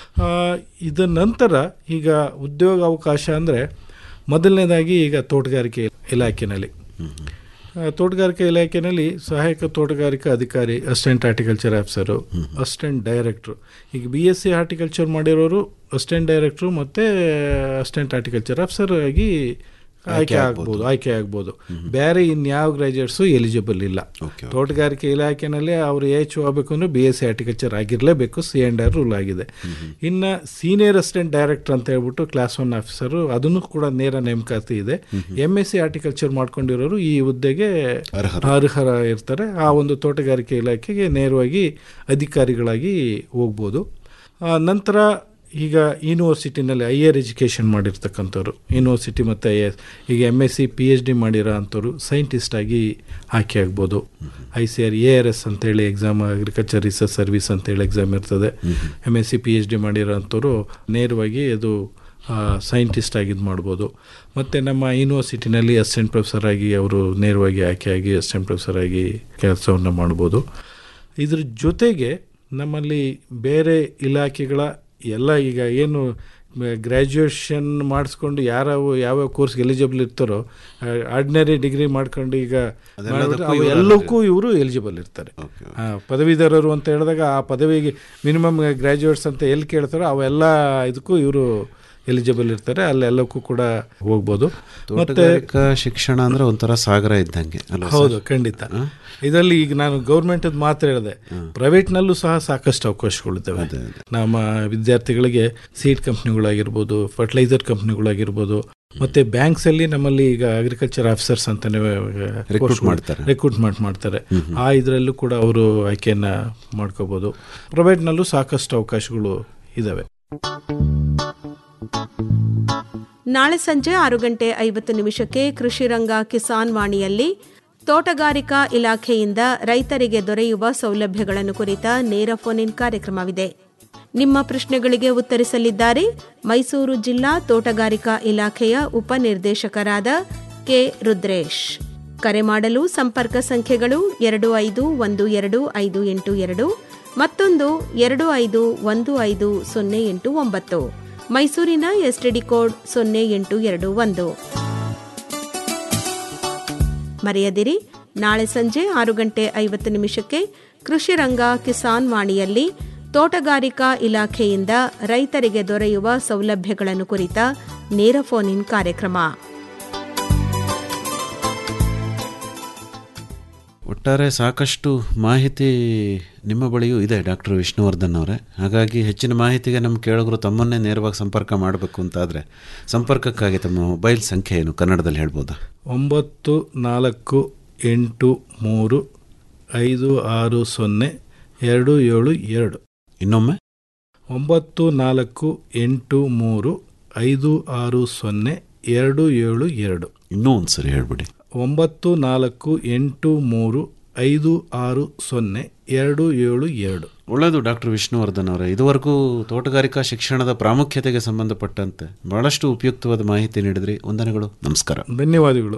ಇದರ ನಂತರ ಈಗ ಉದ್ಯೋಗ ಅವಕಾಶ ಅಂದರೆ ಮೊದಲನೇದಾಗಿ ಈಗ ತೋಟಗಾರಿಕೆ ಇಲಾಖೆಯಲ್ಲಿ ಆ, ತೋಟಗಾರಿಕೆ ಇಲಾಖೆಯಲ್ಲಿ ಸಹಾಯಕ ತೋಟಗಾರಿಕಾ ಅಧಿಕಾರಿ assistant horticulture officer assistant director ಈಗ ಬಿ ಎಸ್ ಸಿ ಹಾರ್ಟಿಕಲ್ಚರ್ ಮಾಡಿರೋರು ಅಸಿಸ್ಟೆಂಟ್ ಡೈರೆಕ್ಟ್ರು ಮತ್ತು ಅಸಿಸ್ಟೆಂಟ್ ಹಾರ್ಟಿಕಲ್ಚರ್ ಆಫೀಸರ್ ಆಗಿ ಆಯ್ಕೆ ಆಗ್ಬೋದು ಆಯ್ಕೆ ಆಗ್ಬೋದು ಬೇರೆ ಇನ್ಯಾವ ಗ್ರಾಜುಯೇಟ್ಸು ಎಲಿಜಿಬಲ್ ಇಲ್ಲ ತೋಟಗಾರಿಕೆ ಇಲಾಖೆನಲ್ಲಿ ಅವರು ಏಚ್ ಹೋಗಬೇಕು ಅಂದರೆ ಬಿ ಎಸ್ ಸಿ ಹಾರ್ಟಿಕಲ್ಚರ್ ಆಗಿರಲೇಬೇಕು ಸಿ ಆ್ಯಂಡ್ ಆರ್ ರೂಲ್ ಆಗಿದೆ ಇನ್ನು ಸೀನಿಯರ್ ಅಸಿಸ್ಟೆಂಟ್ ಡೈರೆಕ್ಟರ್ ಅಂತ ಹೇಳ್ಬಿಟ್ಟು ಕ್ಲಾಸ್ ಒನ್ ಆಫೀಸರು ಅದನ್ನು ಕೂಡ ನೇರ ನೇಮಕಾತಿ ಇದೆ ಎಮ್ ಎಸ್ ಸಿ ಹಾರ್ಟಿಕಲ್ಚರ್ ಮಾಡ್ಕೊಂಡಿರೋರು ಈ ಹುದ್ದೆಗೆ ಅರ್ಹರ ಇರ್ತಾರೆ ಆ ಒಂದು ತೋಟಗಾರಿಕೆ ಇಲಾಖೆಗೆ ನೇರವಾಗಿ ಅಧಿಕಾರಿಗಳಾಗಿ ಹೋಗ್ಬೋದು ಆ, ನಂತರ ಈಗ ಯೂನಿವರ್ಸಿಟಿನಲ್ಲಿ ಹೈಯರ್ ಎಜುಕೇಷನ್ ಮಾಡಿರ್ತಕ್ಕಂಥವ್ರು ಯೂನಿವರ್ಸಿಟಿ ಮತ್ತು ಐ ಎಸ್ ಈಗ M S C P H D ಮಾಡಿರೋ ಅಂಥವ್ರು ಸೈಂಟಿಸ್ಟ್ ಆಗಿ ಆಯ್ಕೆ ಆಗ್ಬೋದು I C R A R S ಅಂತೇಳಿ ಎಕ್ಸಾಮ್ ಅಗ್ರಿಕಲ್ಚರ್ ರಿಸರ್ಚ್ ಸರ್ವಿಸ್ ಅಂತೇಳಿ ಎಕ್ಸಾಮ್ ಇರ್ತದೆ M S C P H D ಮಾಡಿರೋ ಅಂಥವ್ರು ನೇರವಾಗಿ ಅದು ಸೈಂಟಿಸ್ಟ್ ಆಗಿ ಇದು ಮಾಡ್ಬೋದು ಮತ್ತು ನಮ್ಮ ಯೂನಿವರ್ಸಿಟಿನಲ್ಲಿ ಅಸಿಸ್ಟೆಂಟ್ ಪ್ರೊಫೆಸರ್ ಆಗಿ ಅವರು ನೇರವಾಗಿ ಆಯ್ಕೆಯಾಗಿ ಅಸಿಸ್ಟೆಂಟ್ ಪ್ರೊಫೆಸರ್ ಆಗಿ ಕೆಲಸವನ್ನು ಮಾಡ್ಬೋದು ಇದ್ರ ಜೊತೆಗೆ ನಮ್ಮಲ್ಲಿ ಬೇರೆ ಇಲಾಖೆಗಳ ಎಲ್ಲ ಈಗ ಏನು ಗ್ರ್ಯಾಜುಯೇಷನ್ ಮಾಡಿಸ್ಕೊಂಡು ಯಾರು ಯಾವ್ಯಾವ ಕೋರ್ಸ್ಗೆ ಎಲಿಜಿಬಲ್ ಇರ್ತಾರೋ ಆರ್ಡಿನರಿ ಡಿಗ್ರಿ ಮಾಡ್ಕೊಂಡು ಈಗ ಮಾಡ್ಬಿಟ್ರೆ ಅವು ಎಲ್ಲಕ್ಕೂ ಇವರು ಎಲಿಜಿಬಲ್ ಇರ್ತಾರೆ ಆ, ಪದವೀಧರರು ಅಂತ ಹೇಳಿದಾಗ ಆ ಪದವಿಗೆ ಮಿನಿಮಮ್ ಗ್ರ್ಯಾಜುಯೇಟ್ಸ್ ಅಂತ ಎಲ್ಲಿ ಕೇಳ್ತಾರೋ ಅವೆಲ್ಲ ಇದಕ್ಕೂ ಇವರು ಎಲಿಜಿಬಲ್ ಇರ್ತಾರೆ ಅಲ್ಲೆಲ್ಲಕ್ಕೂ ಕೂಡ ಹೋಗ್ಬೋದು ಮತ್ತೆ ತೋಟಗಾರಿಕಾ ಶಿಕ್ಷಣ ಅಂದ್ರೆ ಒಂಥರ ಸಾಗರ ಇದ್ದಂಗೆ ಅಲ್ವಾ ಹೌದು ಸರ್? ಖಂಡಿತ ಇದರಲ್ಲಿ ಈಗ ನಾನು ಗೌರ್ಮೆಂಟ್ ಮಾತ್ರ ಹೇಳಿದೆ ಪ್ರೈವೇಟ್ನಲ್ಲೂ ಸಹ ಅಗ್ರಿಕಲ್ಚರ್ ಅವಕಾಶಗಳಿದ್ದಾವೆ ನಮ್ಮ ವಿದ್ಯಾರ್ಥಿಗಳಿಗೆ ಸೀಡ್ ಕಂಪ್ನಿಗಳಾಗಿರ್ಬೋದು ಫರ್ಟಿಲೈಸರ್ ಕಂಪ್ನಿಗಳಾಗಿರ್ಬೋದು ಮತ್ತೆ ಬ್ಯಾಂಕ್ಸ್ ಅಲ್ಲಿ ನಮ್ಮಲ್ಲಿ ಈಗ ಅಗ್ರಿಕಲ್ಚರ್ ಆಫೀಸರ್ಸ್ ಅಂತಾನೆ Recruit ಮಾಡ್ತಾರೆ. ರಿಕ್ರೂಟ್ಮೆಂಟ್ ಮಾಡ್ತಾರೆ ಆ ಇದರಲ್ಲೂ ಕೂಡ ಅವರು ಆಯ್ಕೆಯನ್ನ ಮಾಡ್ಕೋಬಹುದು ಪ್ರೈವೇಟ್ನಲ್ಲೂ ಸಾಕಷ್ಟು ಅವಕಾಶಗಳು ಇದಾವೆ ನಾಳೆ ಸಂಜೆ ಆರು ಗಂಟೆ ಐವತ್ತು ನಿಮಿಷಕ್ಕೆ ಕೃಷಿ ರಂಗ ಕಿಸಾನ್ ವಾಣಿಯಲ್ಲಿ ತೋಟಗಾರಿಕಾ ಇಲಾಖೆಯಿಂದ ರೈತರಿಗೆ ದೊರೆಯುವ ಸೌಲಭ್ಯಗಳನ್ನು ಕುರಿತ ನೇರ ಫೋನ್ ಇನ್ ಕಾರ್ಯಕ್ರಮವಿದೆ ನಿಮ್ಮ ಪ್ರಶ್ನೆಗಳಿಗೆ ಉತ್ತರಿಸಲಿದ್ದಾರೆ ಮೈಸೂರು ಜಿಲ್ಲಾ ತೋಟಗಾರಿಕಾ ಇಲಾಖೆಯ ಉಪನಿರ್ದೇಶಕರಾದ ಕೆ ರುದ್ರೇಶ್ ಕರೆ ಮಾಡಲು ಸಂಪರ್ಕ ಸಂಖ್ಯೆಗಳು ಎರಡು ಐದು ಒಂದು ಎರಡು ಐದು ಎಂಟು ಎರಡು ಮತ್ತೊಂದು ಎರಡು ಐದು ಒಂದು ಐದು ಸೊನ್ನೆ ಎಂಟು ಒಂಬತ್ತು ಮೈಸೂರಿನ ಎಸ್ಟಿಡಿ ಕೋಡ್ ಸೊನ್ನೆ ಎಂಟು ಎರಡು ಒಂದು ಮರೆಯದಿರಿ ನಾಳೆ ಸಂಜೆ ಆರು ಗಂಟೆ ಐವತ್ತು ನಿಮಿಷಕ್ಕೆ ಕೃಷಿ ರಂಗ ಕಿಸಾನ್ ವಾಣಿಯಲ್ಲಿ ತೋಟಗಾರಿಕಾ ಇಲಾಖೆಯಿಂದ ರೈತರಿಗೆ ದೊರೆಯುವ ಸೌಲಭ್ಯಗಳನ್ನು ಕುರಿತ ನೇರ ಫೋನ್ ಇನ್ ಕಾರ್ಯಕ್ರಮ ಒಟ್ಟಾರೆ ಸಾಕಷ್ಟು ಮಾಹಿತಿ ನಿಮ್ಮ ಬಳಿಯೂ ಇದೆ ಡಾಕ್ಟರ್ ವಿಷ್ಣುವರ್ಧನ್ ಅವರೇ ಹಾಗಾಗಿ ಹೆಚ್ಚಿನ ಮಾಹಿತಿಗೆ ನಮ್ಮ ಕೇಳೋರು ತಮ್ಮನ್ನೇ ನೇರವಾಗಿ ಸಂಪರ್ಕ ಮಾಡಬೇಕು ಅಂತಾದರೆ ಸಂಪರ್ಕಕ್ಕಾಗಿ ತಮ್ಮ ಮೊಬೈಲ್ ಸಂಖ್ಯೆ ಏನು ಕನ್ನಡದಲ್ಲಿ ಹೇಳ್ಬೋದಾ ಒಂಬತ್ತು ನಾಲ್ಕು ಎಂಟು ಮೂರು ಐದು ಆರು ಸೊನ್ನೆ ಎರಡು ಏಳು ಎರಡು ಇನ್ನೊಮ್ಮೆ ಒಂಬತ್ತು ನಾಲ್ಕು ಎಂಟು ಮೂರು ಐದು ಆರು ಸೊನ್ನೆ ಎರಡು ಏಳು ಎರಡು ಇನ್ನೂ ಒಂದು ಸರಿ ಹೇಳ್ಬಿಡಿ ಒಂಬತ್ತು ನಾಲ್ಕು ಎಂಟು ಮೂರು ಐದು ಆರು ಸೊನ್ನೆ ಎರಡು ಏಳು ಎರಡು ಒಳ್ಳೆಯದು ಡಾಕ್ಟರ್ ವಿಷ್ಣುವರ್ಧನ್ ಅವರೇ ಇದುವರೆಗೂ ತೋಟಗಾರಿಕಾ ಶಿಕ್ಷಣದ ಪ್ರಾಮುಖ್ಯತೆಗೆ ಸಂಬಂಧಪಟ್ಟಂತೆ ಬಹಳಷ್ಟು ಉಪಯುಕ್ತವಾದ ಮಾಹಿತಿ ನೀಡಿದ್ರಿ ವಂದನೆಗಳು ನಮಸ್ಕಾರ ಧನ್ಯವಾದಗಳು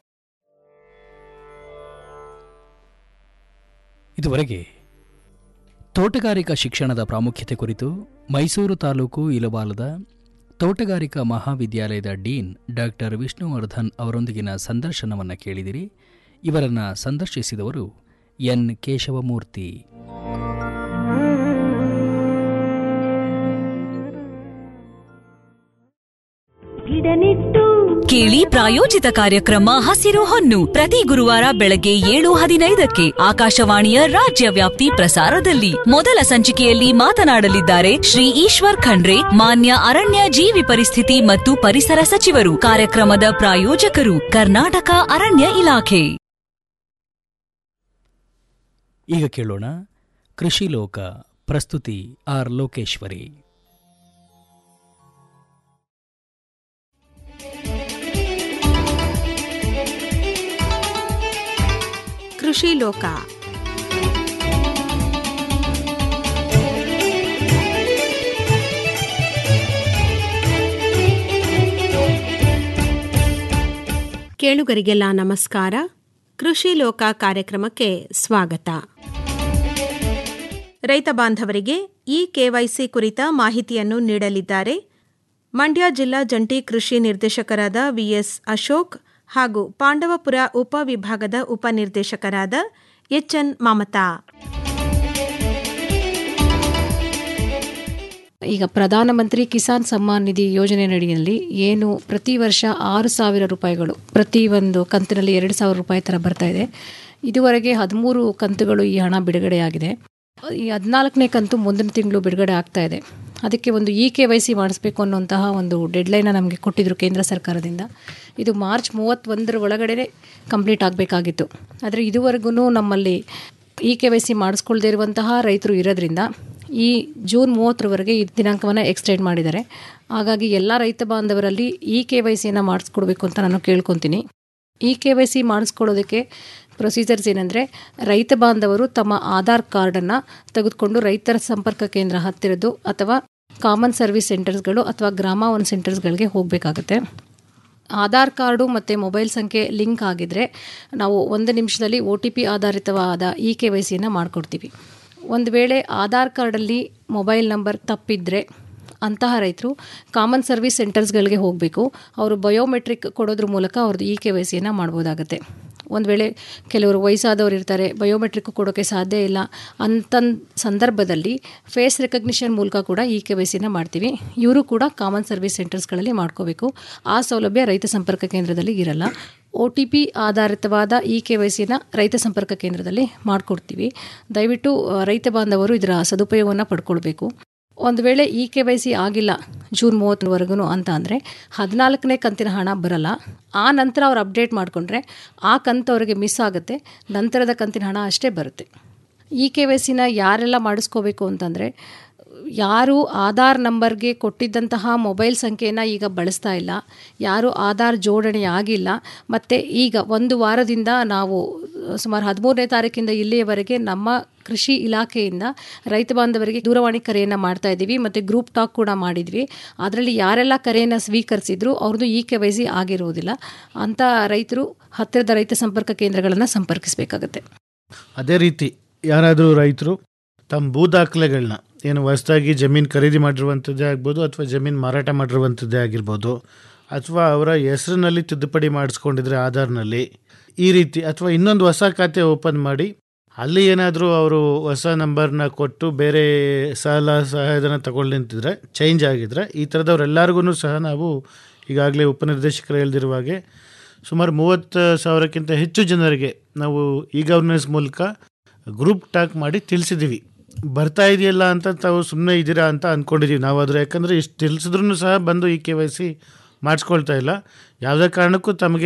ಇದುವರೆಗೆ ತೋಟಗಾರಿಕಾ ಶಿಕ್ಷಣದ ಪ್ರಾಮುಖ್ಯತೆ ಕುರಿತು ಮೈಸೂರು ತಾಲೂಕು ಇಲವಾಲದ ತೋಟಗಾರಿಕಾ ಮಹಾವಿದ್ಯಾಲಯದ ಡೀನ್ ಡಾಕ್ಟರ್ ವಿಷ್ಣುವರ್ಧನ್ ಅವರೊಂದಿಗಿನ ಸಂದರ್ಶನವನ್ನು ಕೇಳಿದಿರಿ ಇವರನ್ನು ಸಂದರ್ಶಿಸಿದವರು ಎನ್ ಕೇಶವಮೂರ್ತಿ ಕೇಳಿ ಪ್ರಾಯೋಜಿತ ಕಾರ್ಯಕ್ರಮ ಹಸಿರು ಹೊನ್ನು ಪ್ರತಿ ಗುರುವಾರ ಬೆಳಗ್ಗೆ ಏಳು ಹದಿನೈದಕ್ಕೆ ಆಕಾಶವಾಣಿಯ ರಾಜ್ಯ ವ್ಯಾಪ್ತಿ ಪ್ರಸಾರದಲ್ಲಿ ಮೊದಲ ಸಂಚಿಕೆಯಲ್ಲಿ ಮಾತನಾಡಲಿದ್ದಾರೆ ಶ್ರೀ ಈಶ್ವರ್ ಖಂಡ್ರೆ ಮಾನ್ಯ ಅರಣ್ಯ ಜೀವಿ ಪರಿಸ್ಥಿತಿ ಮತ್ತು ಪರಿಸರ ಸಚಿವರು ಕಾರ್ಯಕ್ರಮದ ಪ್ರಾಯೋಜಕರು ಕರ್ನಾಟಕ ಅರಣ್ಯ ಇಲಾಖೆ ಈಗ ಕೇಳೋಣ ಕೃಷಿ ಲೋಕ ಪ್ರಸ್ತುತಿ ಆರ್ ಲೋಕೇಶ್ವರಿ ಕೃಷಿ ಲೋಕ ಕೇಳುಗರಿಗೆಲ್ಲ ನಮಸ್ಕಾರ ಕೃಷಿ ಲೋಕ ಕಾರ್ಯಕ್ರಮಕ್ಕೆ ಸ್ವಾಗತ ರೈತ ಬಾಂಧವರಿಗೆ ಈ ಕೆವೈಸಿ ಕುರಿತ ಮಾಹಿತಿಯನ್ನು ನೀಡಲಿದ್ದಾರೆ ಮಂಡ್ಯ ಜಿಲ್ಲಾ ಜಂಟಿ ಕೃಷಿ ನಿರ್ದೇಶಕರಾದ ವಿಎಸ್ ಅಶೋಕ್ ಹಾಗೂ ಪಾಂಡವಪುರ ಉಪವಿಭಾಗದ ಉಪನಿರ್ದೇಶಕರಾದ ಎಚ್ಎನ್ ಮಮತಾ ಈಗ ಪ್ರಧಾನಮಂತ್ರಿ ಕಿಸಾನ್ ಸಮ್ಮಾನ್ ನಿಧಿ ಯೋಜನೆ ನಡಿಯಲ್ಲಿ ಏನು ಪ್ರತಿ ವರ್ಷ ಆರು ಸಾವಿರ ರೂಪಾಯಿಗಳು ಪ್ರತಿ ಒಂದು ಕಂತಿನಲ್ಲಿ ಎರಡು ಸಾವಿರ ರೂಪಾಯಿ ಥರ ಬರ್ತಾ ಇದೆ ಇದುವರೆಗೆ ಹದಿಮೂರು ಕಂತುಗಳು ಈ ಹಣ ಬಿಡುಗಡೆಯಾಗಿದೆ ಈ ಹದಿನಾಲ್ಕನೇ ಕಂತು ಮುಂದಿನ ತಿಂಗಳು ಬಿಡುಗಡೆ ಆಗ್ತಾ ಇದೆ ಅದಕ್ಕೆ ಒಂದು ಇ ಕೆ ವೈ ಸಿ ಮಾಡಿಸ್ಬೇಕು ಅನ್ನುವಂತಹ ಒಂದು ಡೆಡ್ಲೈನ ನಮಗೆ ಕೊಟ್ಟಿದ್ದರು ಕೇಂದ್ರ ಸರ್ಕಾರದಿಂದ ಇದು ಮಾರ್ಚ್ ಮೂವತ್ತೊಂದರ ಒಳಗಡೆ ಕಂಪ್ಲೀಟ್ ಆಗಬೇಕಾಗಿತ್ತು ಆದರೆ ಇದುವರೆಗೂ ನಮ್ಮಲ್ಲಿ ಇ ಕೆ ವೈ ಸಿ ಮಾಡಿಸ್ಕೊಳ್ದೇ ಇರುವಂತಹ ರೈತರು ಇರೋದ್ರಿಂದ ಈ ಜೂನ್ ಮೂವತ್ತರವರೆಗೆ ಈ ದಿನಾಂಕವನ್ನು ಎಕ್ಸ್ಟೆಂಡ್ ಮಾಡಿದ್ದಾರೆ ಹಾಗಾಗಿ ಎಲ್ಲ ರೈತ ಬಾಂಧವರಲ್ಲಿ ಇ ಕೆ ವೈ ಸಿಯನ್ನು ಮಾಡಿಸ್ಕೊಡ್ಬೇಕು ಅಂತ ನಾನು ಕೇಳ್ಕೊತೀನಿ ಇ ಕೆ ವೈ ಸಿ ಮಾಡಿಸ್ಕೊಳ್ಳೋದಕ್ಕೆ ಪ್ರೊಸೀಜರ್ಸ್ ಏನಂದರೆ ರೈತ ಬಾಂಧವರು ತಮ್ಮ ಆಧಾರ್ ಕಾರ್ಡನ್ನು ತೆಗೆದುಕೊಂಡು ರೈತರ ಸಂಪರ್ಕ ಕೇಂದ್ರ ಹತ್ತಿರದ್ದು ಅಥವಾ ಕಾಮನ್ ಸರ್ವಿಸ್ ಸೆಂಟರ್ಸ್ಗಳು ಅಥವಾ ಗ್ರಾಮ ಒನ್ ಸೆಂಟರ್ಸ್ಗಳಿಗೆ ಹೋಗಬೇಕಾಗತ್ತೆ ಆಧಾರ್ ಕಾರ್ಡು ಮತ್ತು ಮೊಬೈಲ್ ಸಂಖ್ಯೆ ಲಿಂಕ್ ಆಗಿದ್ದರೆ ನಾವು ಒಂದು ನಿಮಿಷದಲ್ಲಿ ಒ ಟಿ ಪಿ ಆಧಾರಿತವಾದ ಇ ಕೆ ವೈ ಸಿಯನ್ನು ಮಾಡಿಕೊಡ್ತೀವಿ ಒಂದು ವೇಳೆ ಆಧಾರ್ ಕಾರ್ಡಲ್ಲಿ ಮೊಬೈಲ್ ನಂಬರ್ ತಪ್ಪಿದ್ರೆ ಅಂತಹ ರೈತರು ಕಾಮನ್ ಸರ್ವಿಸ್ ಸೆಂಟರ್ಸ್ಗಳಿಗೆ ಹೋಗಬೇಕು ಅವರು ಬಯೋಮೆಟ್ರಿಕ್ ಕೊಡೋದ್ರ ಮೂಲಕ ಅವ್ರದ್ದು ಇ ಕೆ ವೈ ಸಿಯನ್ನು ಮಾಡ್ಬೋದಾಗತ್ತೆ ಒಂದು ವೇಳೆ ಕೆಲವರು ವಯಸ್ಸಾದವರು ಇರ್ತಾರೆ ಬಯೋಮೆಟ್ರಿಕ್ ಕೊಡೋಕ್ಕೆ ಸಾಧ್ಯ ಇಲ್ಲ ಅಂತ ಸಂದರ್ಭದಲ್ಲಿ ಫೇಸ್ ರೆಕಗ್ನಿಷನ್ ಮೂಲಕ ಕೂಡ ಇ ಕೆ ವೈ ಸಿನ ಮಾಡ್ತೀವಿ ಇವರು ಕೂಡ ಕಾಮನ್ ಸರ್ವಿಸ್ ಸೆಂಟರ್ಸ್ಗಳಲ್ಲಿ ಮಾಡ್ಕೋಬೇಕು ಆ ಸೌಲಭ್ಯ ರೈತ ಸಂಪರ್ಕ ಕೇಂದ್ರದಲ್ಲಿ ಇರಲ್ಲ ಒ ಟಿ ಪಿ ಆಧಾರಿತವಾದ ಇ ಕೆ ವೈ ಸಿನ ರೈತ ಸಂಪರ್ಕ ಕೇಂದ್ರದಲ್ಲಿ ಮಾಡಿಕೊಡ್ತೀವಿ ದಯವಿಟ್ಟು ಆ, ರೈತ ಬಾಂಧವರು ಇದರ ಸದುಪಯೋಗವನ್ನು ಪಡ್ಕೊಳ್ಬೇಕು ಒಂದು ವೇಳೆ ಇ ಕೆ ವೈ ಸಿ ಆಗಿಲ್ಲ ಜೂನ್ ಮೂವತ್ತರವರೆಗೂ ಅಂತ ಅಂದರೆ ಹದಿನಾಲ್ಕನೇ ಕಂತಿನ ಹಣ ಬರಲ್ಲ ಆ ನಂತರ ಅವ್ರು ಅಪ್ಡೇಟ್ ಮಾಡಿಕೊಂಡ್ರೆ ಆ ಕಂತು ಅವರಿಗೆ ಮಿಸ್ ಆಗುತ್ತೆ ನಂತರದ ಕಂತಿನ ಹಣ ಅಷ್ಟೇ ಬರುತ್ತೆ ಇ ಕೆ ವೈ ಸಿನ ಯಾರೆಲ್ಲ ಮಾಡಿಸ್ಕೋಬೇಕು ಅಂತಂದರೆ ಯಾರು ಆಧಾರ್ ನಂಬರ್ಗೆ ಕೊಟ್ಟಿದ್ದಂತಹ ಮೊಬೈಲ್ ಸಂಖ್ಯೆಯನ್ನು ಈಗ ಬಳಸ್ತಾ ಇಲ್ಲ ಯಾರು ಆಧಾರ್ ಜೋಡಣೆ ಆಗಿಲ್ಲ ಮತ್ತು ಈಗ ಒಂದು ವಾರದಿಂದ ನಾವು ಸುಮಾರು ಹದಿಮೂರನೇ ತಾರೀಕಿಂದ ಇಲ್ಲಿಯವರೆಗೆ ನಮ್ಮ ಕೃಷಿ ಇಲಾಖೆಯಿಂದ ರೈತ ಬಾಂಧವರಿಗೆ ದೂರವಾಣಿ ಕರೆಯನ್ನು ಮಾಡ್ತಾ ಇದ್ದೀವಿ ಮತ್ತು ಗ್ರೂಪ್ ಟಾಕ್ ಕೂಡ ಮಾಡಿದ್ವಿ ಅದರಲ್ಲಿ ಯಾರೆಲ್ಲ ಕರೆಯನ್ನು ಸ್ವೀಕರಿಸಿದ್ರು ಅವ್ರದ್ದು ಇ ಕೆ ವೈ ಸಿ ಆಗಿರುವುದಿಲ್ಲ ಅಂಥ ರೈತರು ಹತ್ತಿರದ ರೈತ ಸಂಪರ್ಕ ಕೇಂದ್ರಗಳನ್ನು ಸಂಪರ್ಕಿಸಬೇಕಾಗತ್ತೆ ಅದೇ ರೀತಿ ಯಾರಾದರೂ ರೈತರು ತಮ್ಮ ಭೂ ದಾಖಲೆಗಳನ್ನ ಏನು ಹೊಸದಾಗಿ ಜಮೀನು ಖರೀದಿ ಮಾಡಿರುವಂಥದ್ದೇ ಆಗ್ಬೋದು ಅಥವಾ ಜಮೀನು ಮಾರಾಟ ಮಾಡಿರುವಂಥದ್ದೇ ಆಗಿರ್ಬೋದು ಅಥವಾ ಅವರ ಹೆಸರಿನಲ್ಲಿ ತಿದ್ದುಪಡಿ ಮಾಡಿಸ್ಕೊಂಡಿದ್ರೆ ಆಧಾರ್ನಲ್ಲಿ ಈ ರೀತಿ ಅಥವಾ ಇನ್ನೊಂದು ಹೊಸ ಖಾತೆ ಓಪನ್ ಮಾಡಿ ಅಲ್ಲಿ ಏನಾದರೂ ಅವರು ಹೊಸ ನಂಬರ್ನ ಕೊಟ್ಟು ಬೇರೆ ಸಾಲ ಸಹಾಯಧನ ತಗೊಂಡು ನಿಂತಿದ್ರೆ ಚೇಂಜ್ ಆಗಿದ್ರೆ ಈ ಥರದವ್ರೆಲ್ಲರಿಗೂ ಸಹ ನಾವು ಈಗಾಗಲೇ ಉಪನಿರ್ದೇಶಕರು ಹೇಳ್ದಿರುವ ಹಾಗೆ ಸುಮಾರು ಮೂವತ್ತು ಸಾವಿರಕ್ಕಿಂತ ಹೆಚ್ಚು ಜನರಿಗೆ ನಾವು ಇ ಗವರ್ನೆನ್ಸ್ ಮೂಲಕ ಗ್ರೂಪ್ ಟಾಕ್ ಮಾಡಿ ತಿಳಿಸಿದ್ದೀವಿ ಬರ್ತಾ ಇದೆಯಲ್ಲ ಅಂತ ತಾವು ಸುಮ್ಮನೆ ಇದ್ದೀರಾ ಅಂತ ಅಂದ್ಕೊಂಡಿದ್ದೀವಿ ನಾವು ಆದರೆ ಯಾಕಂದರೆ ಇಷ್ಟು ತಿಳಿಸಿದ್ರೂ ಸಹ ಬಂದು ಈ ಕೆ ವೈ ಸಿ ಮಾಡಿಸ್ಕೊಳ್ತಾ ಇಲ್ಲ ಯಾವುದೇ ಕಾರಣಕ್ಕೂ ತಮಗೆ